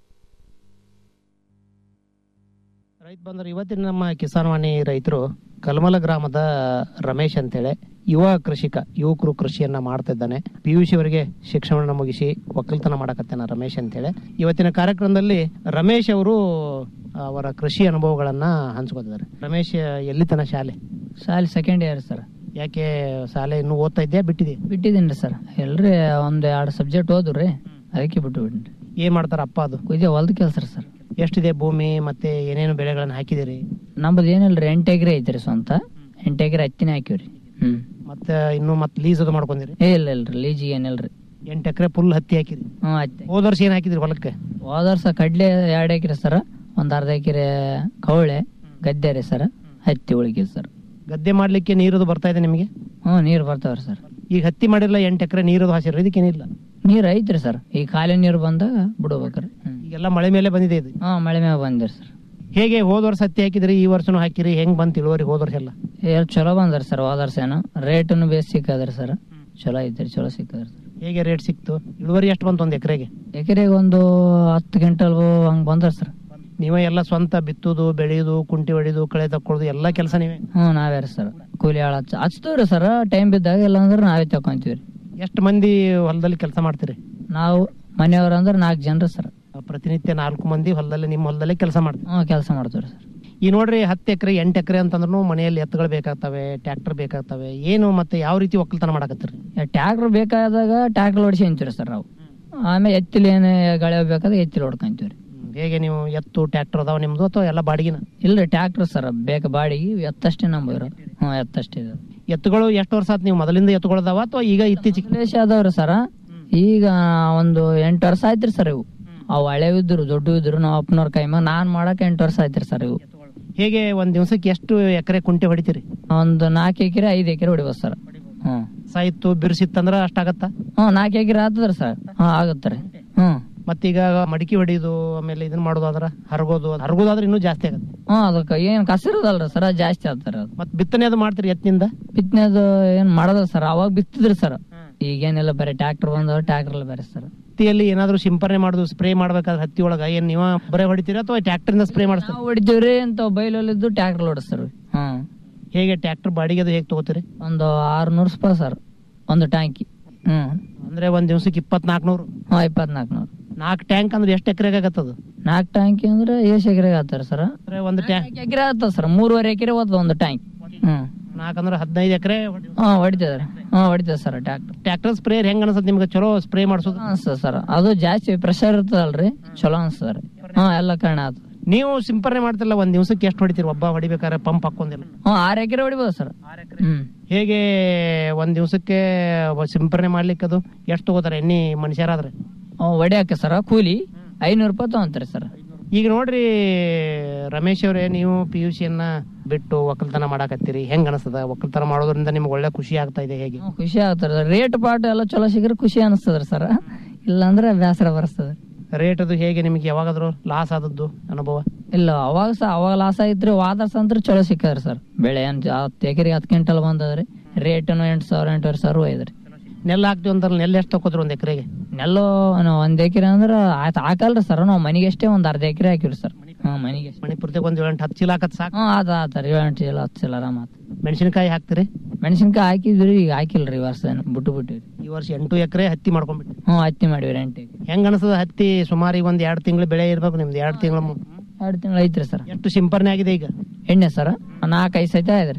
ರೈತ ಬಂದ್ರೆ ಇವತ್ತಿನ ನಮ್ಮ ಕಿಸಾನ್ವಾಣಿ ರೈತರು ಕಲ್ಮಲ ಗ್ರಾಮದ ರಮೇಶ್ ಅಂತೇಳಿ ಯುವ ಕೃಷಿಕ ಯುವಕರು ಕೃಷಿಯನ್ನ ಮಾಡ್ತಾ ಇದ್ದಾನೆ ಪಿ ಯು ಸಿ ಅವರಿಗೆ ಶಿಕ್ಷಣವನ್ನು ಮುಗಿಸಿ ಒಕ್ಕಲ್ತನ ಮಾಡಕತ್ತಾನ ರಮೇಶ್ ಅಂತೇಳಿ ಇವತ್ತಿನ ಕಾರ್ಯಕ್ರಮದಲ್ಲಿ ರಮೇಶ್ ಅವರು ಅವರ ಕೃಷಿ ಅನುಭವಗಳನ್ನ ಹಂಚ್ಕೊತಿದ್ದಾರೆ ರಮೇಶ್ ಎಲ್ಲಿ ತನ ಶಾಲೆ ಶಾಲೆ ಸೆಕೆಂಡ್ ಇಯರ್ ಸರ್ ಯಾಕೆ ಶಾಲೆ ಇನ್ನೂ ಓದ್ತಾ ಇದ್ಯಾ ಬಿಟ್ಟಿದೆ ಬಿಟ್ಟಿದ್ದೀನಿ ಸರ್ ಎಲ್ರಿ ಒಂದ್ ಎರಡು ಸಬ್ಜೆಕ್ಟ್ ಓದ್ರಿ ಅದಕ್ಕೆ ಬಿಟ್ಟು ಬಿಟ್ಟಿನಿ ಏನ್ ಮಾಡ್ತಾರ ಅಪ್ಪ ಅದು ಇದೆ ಹೊಲ್ದ ಕೆಲಸ ರೀ ಸರ್ ಎಷ್ಟಿದೆ ಭೂಮಿ ಮತ್ತೆ ಏನೇನು ಬೆಳೆಗಳನ್ನ ಹಾಕಿದಿರಿ ನಮ್ಮದು ಏನಿಲ್ರಿ ಎಂಟು ಎಕರೆ ಐತ್ರಿ ಸ್ವಂತ ಎಂಟು ಎಕರೆ ಹತ್ತಿನೇ ಹಾಕಿವ್ರಿ ಹ್ಮ್ ಮತ್ತೆ ಇನ್ನು ಮತ್ತೆ ಲೀಸ್ ಅದು ಮಾಡ್ಕೊಂಡಿರಿ ಏ ಇಲ್ಲ ಇಲ್ರಿ ಲೀಜಿ ಏನಿಲ್ರಿ ಎಂಟು ಎಕರೆ ಫುಲ್ ಹತ್ತಿ ಹಾಕಿರಿ ಹ್ಮ್ ಹತ್ತಿ ಹೋದ ವರ್ಷ ಏನ್ ಹಾಕಿದ್ರಿ ಹೊಲಕ್ಕೆ ಹೋದ ವರ್ಷ ಕಡ್ಲೆ ಎರಡು ಎಕರೆ ಸರ್ ಒಂದ್ ಅರ್ಧ ಎಕರೆ ಕವಳೆ ಗದ್ದೆ ರೀ ಸರ್ ಹತ್ತಿ ಉಳಿಗೆ ಸರ್ ಗದ್ದೆ ಮಾಡ್ಲಿಕ್ಕೆ ನೀರದು ಬರ್ತಾ ಇದೆ ನಿಮಗೆ ಹ್ಮ್ ನೀರ್ ಬರ್ತಾವ್ರಿ ಸರ್ ಈಗ ಹತ್ತಿ ಮಾಡಿರಲ್ಲ ಎಂಟು ಎಕರೆ ನೀರದು ಹಾಸಿರ ಇದಕ್ಕೇನಿಲ್ಲ ನೀರ್ ಐತ್ರಿ ಸರ್ ಈ ಖಾಲಿ ನೀರು ಬಂದಾಗ ಬಿಡ್ಬೇಕ್ರಿ ಹ್ಮ್ ಈಗೆಲ್ಲ ಮಳೆ ಮೇಲೆ ಬಂದಿದೆ ಇದು ಹಾ ಮಳೆ ಮ್ಯಾಗ ಬಂದಿರಿ ಸರ್ ಹೇಗೆ ಹೋದ ವರ್ಷ ಹತ್ತಿ ಹಾಕಿದ್ರಿ ಈ ವರ್ಷನೂ ಹಾಕಿರಿ ಹೆಂಗ್ ಬಂತ ಇಳುವರಿ ಹೋದ ವರ್ಷ ಎಲ್ಲ ಎಲ್ ಚಲೋ ಬಂದ್ರಿ ಸರ್ ಹೋದ ವರ್ಷ ಏನು ರೇಟನ್ನು ಬೇಸ್ ಸಿಕ್ಕದ್ರಿ ಸರ್ ಚಲೋ ಐತ್ರಿ ಚಲೋ ಸಿಕ್ಕದ್ರಿ ಸರ್ ಹೇಗೆ ರೇಟ್ ಸಿಕ್ತು ಇಳುವರಿ ಎಷ್ಟು ಬಂತು ಒಂದ್ ಎಕರೆಗೆ ಎಕರೆಗೆ ಒಂದು ಹತ್ತು ಕ್ವಿಂಟಲ್ ಹಂಗ್ ಬಂದ್ರ ಸರ್ ನೀವೇ ಎಲ್ಲ ಸ್ವಂತ ಬಿತ್ತುದು ಬೆಳೆಯುದು ಕುಂಟಿ ಹೊಡಿದು ಕಳೆ ತಕ್ಕೊಳ್ಳೋದು ಎಲ್ಲಾ ಕೆಲಸ ನೀವೇ ಹ್ಞೂ ನಾವೇ ರೀ ಸರ್ ಕೂಲಿ ಆಳ ಹಚ್ಚ ಹಚ್ತೀವ್ರಿ ಸರ್ ಟೈಮ್ ಬಿದ್ದಾಗ ಇಲ್ಲ ಅಂದ್ರೆ ನಾವೇ ತಕೊಂತೀವಿ ಎಷ್ಟು ಮಂದಿ ಹೊಲದಲ್ಲಿ ಕೆಲಸ ಮಾಡ್ತೀರಿ ನಾವು ಮನೆಯವ್ರ ಅಂದ್ರೆ ನಾಲ್ಕು ಜನರು ಸರ್ ಪ್ರತಿನಿತ್ಯ ನಾಲ್ಕು ಮಂದಿ ಹೊಲದಲ್ಲಿ ನಿಮ್ಮ ಹೊಲದಲ್ಲೇ ಕೆಲಸ ಮಾಡ್ತೀವಿ ಹ್ಞೂ ಕೆಲಸ ಮಾಡ್ತೀವ್ರಿ ಸರ್ ಈ ನೋಡ್ರಿ ಹತ್ತು ಎಕರೆ ಎಂಟು ಎಕರೆ ಅಂತಂದ್ರೂ ಮನೆಯಲ್ಲಿ ಎತ್ತುಗಳು ಬೇಕಾಗ್ತವೆ ಟ್ರ್ಯಾಕ್ಟರ್ ಬೇಕಾಗ್ತವೆ ಏನು ಮತ್ತೆ ಯಾವ ರೀತಿ ಒಕ್ಕಲ್ತನ ಮಾಡಕತ್ತೀರಿ ಟ್ಯಾಕ್ಟರ್ ಬೇಕಾದಾಗ ಟ್ಯಾಕ್ಟರ್ ಓಡಿಸಿ ಅಂತೀವಿ ಸರ್ ನಾವು ಆಮೇಲೆ ಎತ್ತಿಲಿ ಏನು ಗಾಳಿ ಬೇಕಾದ್ರೆ ಎತ್ತಿಲಿ ಹೊಡ್ಕೊಂತೀವಿ ರೀ ಹೇಗೆ ನೀವು ಎತ್ತು ಟ್ರ್ಯಾಕ್ಟರ್ ಅದಾವ ನಿಮ್ದು ಅಥವಾ ಎಲ್ಲ ಬಾಡಿಗೆನ ಇಲ್ರಿ ಟ್ಯಾಕ್ಟರ್ ಸರ್ ಬೇಕ ಬಾಡಿಗೆ ಎತ್ತಷ್ಟೇ ನಮ್ದು ಇರೋದು ಹ್ಞೂ ಎತ್ತಷ್ಟೇ ಇದೆ ಎತ್ತುಗಳು ಎಷ್ಟು ವರ್ಷ ಆತ್ ನೀವು ಮೊದಲಿಂದ ಎತ್ತುಗಳು ಅದಾವ ಅಥವಾ ಈಗ ಇತ್ತೀಚೆಗೆ ದೇಶ ಅದಾವ್ರಿ ಸರ ಈಗ ಒಂದು ಎಂಟು ವರ್ಷ ಆಯ್ತ್ರಿ ಸರ್ ಇವು ಅವು ಹಳೆವ್ ಇದ್ರು ದೊಡ್ಡ ಇದ್ರು ನಾವು ಅಪ್ಪನವ್ರ ಕೈ ಮ್ಯಾಗ ನಾನ್ ಮಾಡಕ್ ಎಂಟು ವರ್ಷ ಆಯ್ತ್ರಿ ಸರ್ ಇವು ಹೇಗೆ ಒಂದ್ ದಿವಸಕ್ಕೆ ಎಷ್ಟು ಎಕರೆ ಕುಂಟೆ ಹೊಡಿತೀರಿ ಒಂದು ನಾಲ್ಕು ಎಕರೆ ಐದು ಎಕರೆ ಹೊಡಿಬೋದು ಸರ್ ಹ್ಮ್ ಸಾಯಿತ್ತು ಬಿರ್ಸಿತ್ತಂದ್ರ ಅಷ್ಟಾಗತ್ತಾ ಹ್ಮ್ ನಾಲ್ಕು ಎಕರೆ ಆತದ್ರಿ ಸರ್ ಹಾ ಆಗತ್ರಿ ಹ್ಮ್ ಮತ್ತೀಗ ಮಡಿಕೆ ಹೊಡಿಯೋದು ಆಮೇಲೆ ಇದನ್ನ ಮಾಡೋದಾದ್ರ ಹರಗೋದು ಹರಗೋದಾದ್ರೆ ಇನ್ನೂ ಜಾಸ್ತಿ ಆಗತ್ತೆ ಹ್ಮ್ ಅದಕ್ಕೆ ಏನ್ ಕಸಿರೋದಲ್ರಿ ಸರ್ ಜಾಸ್ತಿ ಆಗ್ತಾರ ಅದು ಮತ್ ಬಿತ್ತನೆ ಅದು ಮಾಡ್ತೀರಿ ಎತ್ತಿನಿಂದ ಬಿತ್ತನೆದು ಏನ್ ಮಾಡೋದ ಸರ್ ಅವಾಗ ಬಿತ್ತಿದ್ರಿ ಸರ್ ಈಗೇನಿಲ್ಲ ಬೇರೆ ಟ್ರ್ಯಾಕ್ಟರ್ ಬಂದವ ಟ್ರ್ಯಾಕ್ಟರ್ ಬೇರೆ ಸರ್ ಹತ್ತಿಯಲ್ಲಿ ಏನಾದ್ರು ಸಿಂಪರಣೆ ಮಾಡುದು ಸ್ಪ್ರೇ ಮಾಡ್ಬೇಕಾದ್ರೆ ಹತ್ತಿ ಒಳಗ ಏನ್ ನೀವ ಬರೇ ಹೊಡಿತೀರಾ ಅಥವಾ ಟ್ರ್ಯಾಕ್ಟರ್ ಇಂದ ಸ್ಪ್ರೇ ಮಾಡಿಸ್ತೀರಾ ನಾವು ಹೊಡಿತೀವ್ರಿ ಅಂತ ಬೈಲಲ್ಲಿದ್ದು ಟ್ರ್ಯಾಕ್ಟರ್ ಓಡಿಸ್ತಾರ ಹ್ಮ್ ಹೇಗೆ ಟ್ರ್ಯಾಕ್ಟರ್ ಬಾಡಿಗೆ ಅದು ಹೇಗೆ ತಗೋತೀರಿ ಒಂದು ಆರ್ನೂರು ರೂಪಾಯಿ ಸರ್ ಒಂದು ಟ್ಯಾಂಕಿ ಹ್ಮ್ ಅಂದ್ರೆ ಒಂದ್ ದಿವ್ಸಕ್ಕೆ ಇಪ್ಪತ್ನಾಲ್ಕು ನೂರು ಹಾ ಇಪ್ಪತ್ನಾಲ್ಕು ನೂರು ನಾಲ್ಕು ಟ್ಯಾಂಕ್ ಅಂದ್ರೆ ಎಷ್ಟು ಎಕರೆಗೆ ಆಗತ್ತದು ನಾಲ್ಕು ಟ್ಯಾಂಕಿ ಅಂದ್ರೆ ಎಷ್ಟು ಎಕರೆಗೆ ಆಗ್ತಾರ ಸರ್ ಅಂದ್ರೆ ಒಂದು ಟ್ಯಾಂಕ್ ಎಕರೆ ಆಗ್ತದ ಸರ್ ಮೂರುವರೆ ಎಕರೆ ಹೋಗ್ತದ ಒಂದು ಟ್ಯಾಂಕ್ ಹ್ಮ್ ನಾಲ್ಕಂದ್ರೆ ಹದಿನೈದು ಎಕರೆ ಹಾ ಹೊಡಿತದ್ರಿ ಹಾ ಹೊಡಿತದ ಸರ್ ಟ್ರ್ಯಾಕ್ಟರ್ ಟ್ರ್ಯಾಕ್ಟರ್ ಸ್ಪ್ರೇ ಹೆಂಗ್ ಅನ್ಸತ್ ನಿಮ್ಗೆ ಚಲೋ ಸ್ಪ್ರೇ ಮಾಡಿಸೋದು ಅನ್ಸ್ತದ ಸರ್ ಅದು ಜಾಸ್ತಿ ಪ್ರೆಷರ್ ಇರ್ತದಲ್ರಿ ಚಲೋ ಅನ್ಸ್ತದ ರೀ ಹಾ ಎಲ್ಲ ಕಾರಣ ಆತ ನೀವು ಸಿಂಪರಣೆ ಮಾಡ್ತಿಲ್ಲ ಒಂದ್ ದಿವ್ಸಕ್ಕೆ ಎಷ್ಟು ಹೊಡಿತೀರಿ ಒಬ್ಬ ಹೊಡಿಬೇಕಾದ್ರೆ ಪಂಪ್ ಹಾಕೊಂಡಿಲ್ಲ ಹ್ಮ್ ಆರ್ ಎಕರೆ ಹೊಡಿಬೋದು ಸರ್ ಹ್ಮ್ ಹೇಗೆ ಒಂದ್ ದಿವ್ಸಕ್ಕೆ ಒಬ್ಬ ಸಿಂಪರಣೆ ಮಾಡ್ಲಿಕ್ಕೆ ಅದು ಎಷ್ಟು ತಗೋತಾರೆ ಎಣ್ಣೆ ಮನುಷ್ಯರಾದ್ರೆ ಹೊಡಿಯಾಕ ಸರ್ ಕೂಲಿ ಐನೂರು ರೂಪಾಯಿ ತಗೊಂತಾರೆ ಸರ್ ಈಗ ನೋಡ್ರಿ ರಮೇಶ್ ಅವರೇ ನೀವು ಪಿ ಯು ಸಿಯನ್ನ ಬಿಟ್ಟು ಒಕ್ಕಲ್ತನ ಮಾಡಾಕತ್ತೀರಿ ಹೆಂಗ್ ಅನಿಸ್ತದ ಒಕ್ಕಲ್ತನ ಮಾಡೋದ್ರಿಂದ ನಿಮ್ಗೆ ಒಳ್ಳೆ ಖುಷಿ ಆಗ್ತಾ ಇದೆ ಹೇಗೆ ಖುಷಿ ಆಗ್ತಾರ ರೇಟ್ ಪಾಟ್ ಎಲ್ಲ ಚಲೋ ಸಿಗ್ರೆ ಖುಷಿ ಅನಿಸ್ತದ್ರಿ ಸರ್ ಇಲ್ಲಾಂದ್ರೆ ಬೇಸರ ಬರ್ತದ ರೇಟ್ ಅದು ಹೇಗೆ ನಿಮಗೆ ಯಾವಾಗಾದ್ರೂ ಲಾಸ್ ಆದದ್ದು ಅನುಭವ ಇಲ್ಲ ಅವಾಗ ಸಹ ಅವಾಗ ಲಾಸ್ ಆಗಿದ್ರಿ ವಾದರ್ಸ ಅಂತ ಚಲೋ ಸಿಕ್ಕದ್ರಿ ಸರ್ ಬೆಳೆ ಏನ್ ಹತ್ತು ಎಕರೆಗೆ ಹತ್ತು ಕ್ವಿಂಟಲ್ ಬಂದದ್ರಿ ರೇಟನು ಎಂಟು ಸಾವಿರ ಎಂಟೂವರೆ ಸಾವಿರ ಒಯ್ದ್ರಿ ನೆಲ್ ಹಾಕ್ತಿವಿ ಅಂತಾರಲ್ಲ ನೆಲ್ ಎಷ್ಟು ತಗೋದ್ರಿ ಒಂದ್ ಎಕರೆಗೆ ನೆಲ್ಲು ನಾವು ಒಂದ್ ಎಕರೆ ಅಂದ್ರ ಆಯ್ತು ಹಾಕಲ್ರಿ ಸರ್ ನಾವು ಮನಿಗೆ ಅಷ್ಟೇ ಒಂದ್ ಅರ್ಧ ಎಕರೆ ಹಾಕಿವ್ರಿ ಸರ್ ಹಾ ಮನಿಗೆ ಮಣಿ ಪೂರ್ತಿ ಒಂದ್ ಏಳೆಂಟು ಹತ್ತು ಚೀಲ ಹಾಕತ್ ಸಾಕು ಹ್ಮ್ ಆತ ಆತ ಏಳು ಎಂಟು ಚೀಲ ಹತ್ತು ಚೀಲ ಆರಾಮ ಆತ ಮೆಣಸಿನಕಾಯಿ ಹಾಕ್ತಿರಿ ಮೆಣಸಿನ್ಕಾಯಿ ಹಾಕಿದ್ರಿ ಈಗ ಹಾಕಿಲ್ರಿ ಈ ವರ್ಷ ಏನು ಬಿಟ್ಟು ಬಿಟ್ಟಿವ್ರಿ ಈ ವರ್ಷ ಎಂಟು ಎಕರೆ ಹತ್ತಿ ಮಾಡ್ಕೊಂಡ್ಬಿಟ್ಟು ಹ್ಞೂ ಹತ್ತಿ ಮಾಡಿವ್ರಿ ಎಂಟು ಎಕರೆ ಹೆಂಗ್ ಅನ್ಸದ ಹತ್ತಿ ಸುಮಾರು ಈಗ ಒಂದ್ ಎರಡ್ ತಿಂಗಳು ಬೆಳೆ ಇರ್ಬೇಕು ನಿಮ್ದು ಎರಡ್ ತಿಂಗಳ ಎರಡು ತಿಂಗಳು ಐತ್ರಿ ಸರ್ ಎಷ್ಟು ಸಿಂಪರಣೆ ಆಗಿದೆ ಈಗ ಎಣ್ಣೆ ಸರ್ ನಾಲ್ಕೈದು ಸತಿ ಆಯ್ದ್ರಿ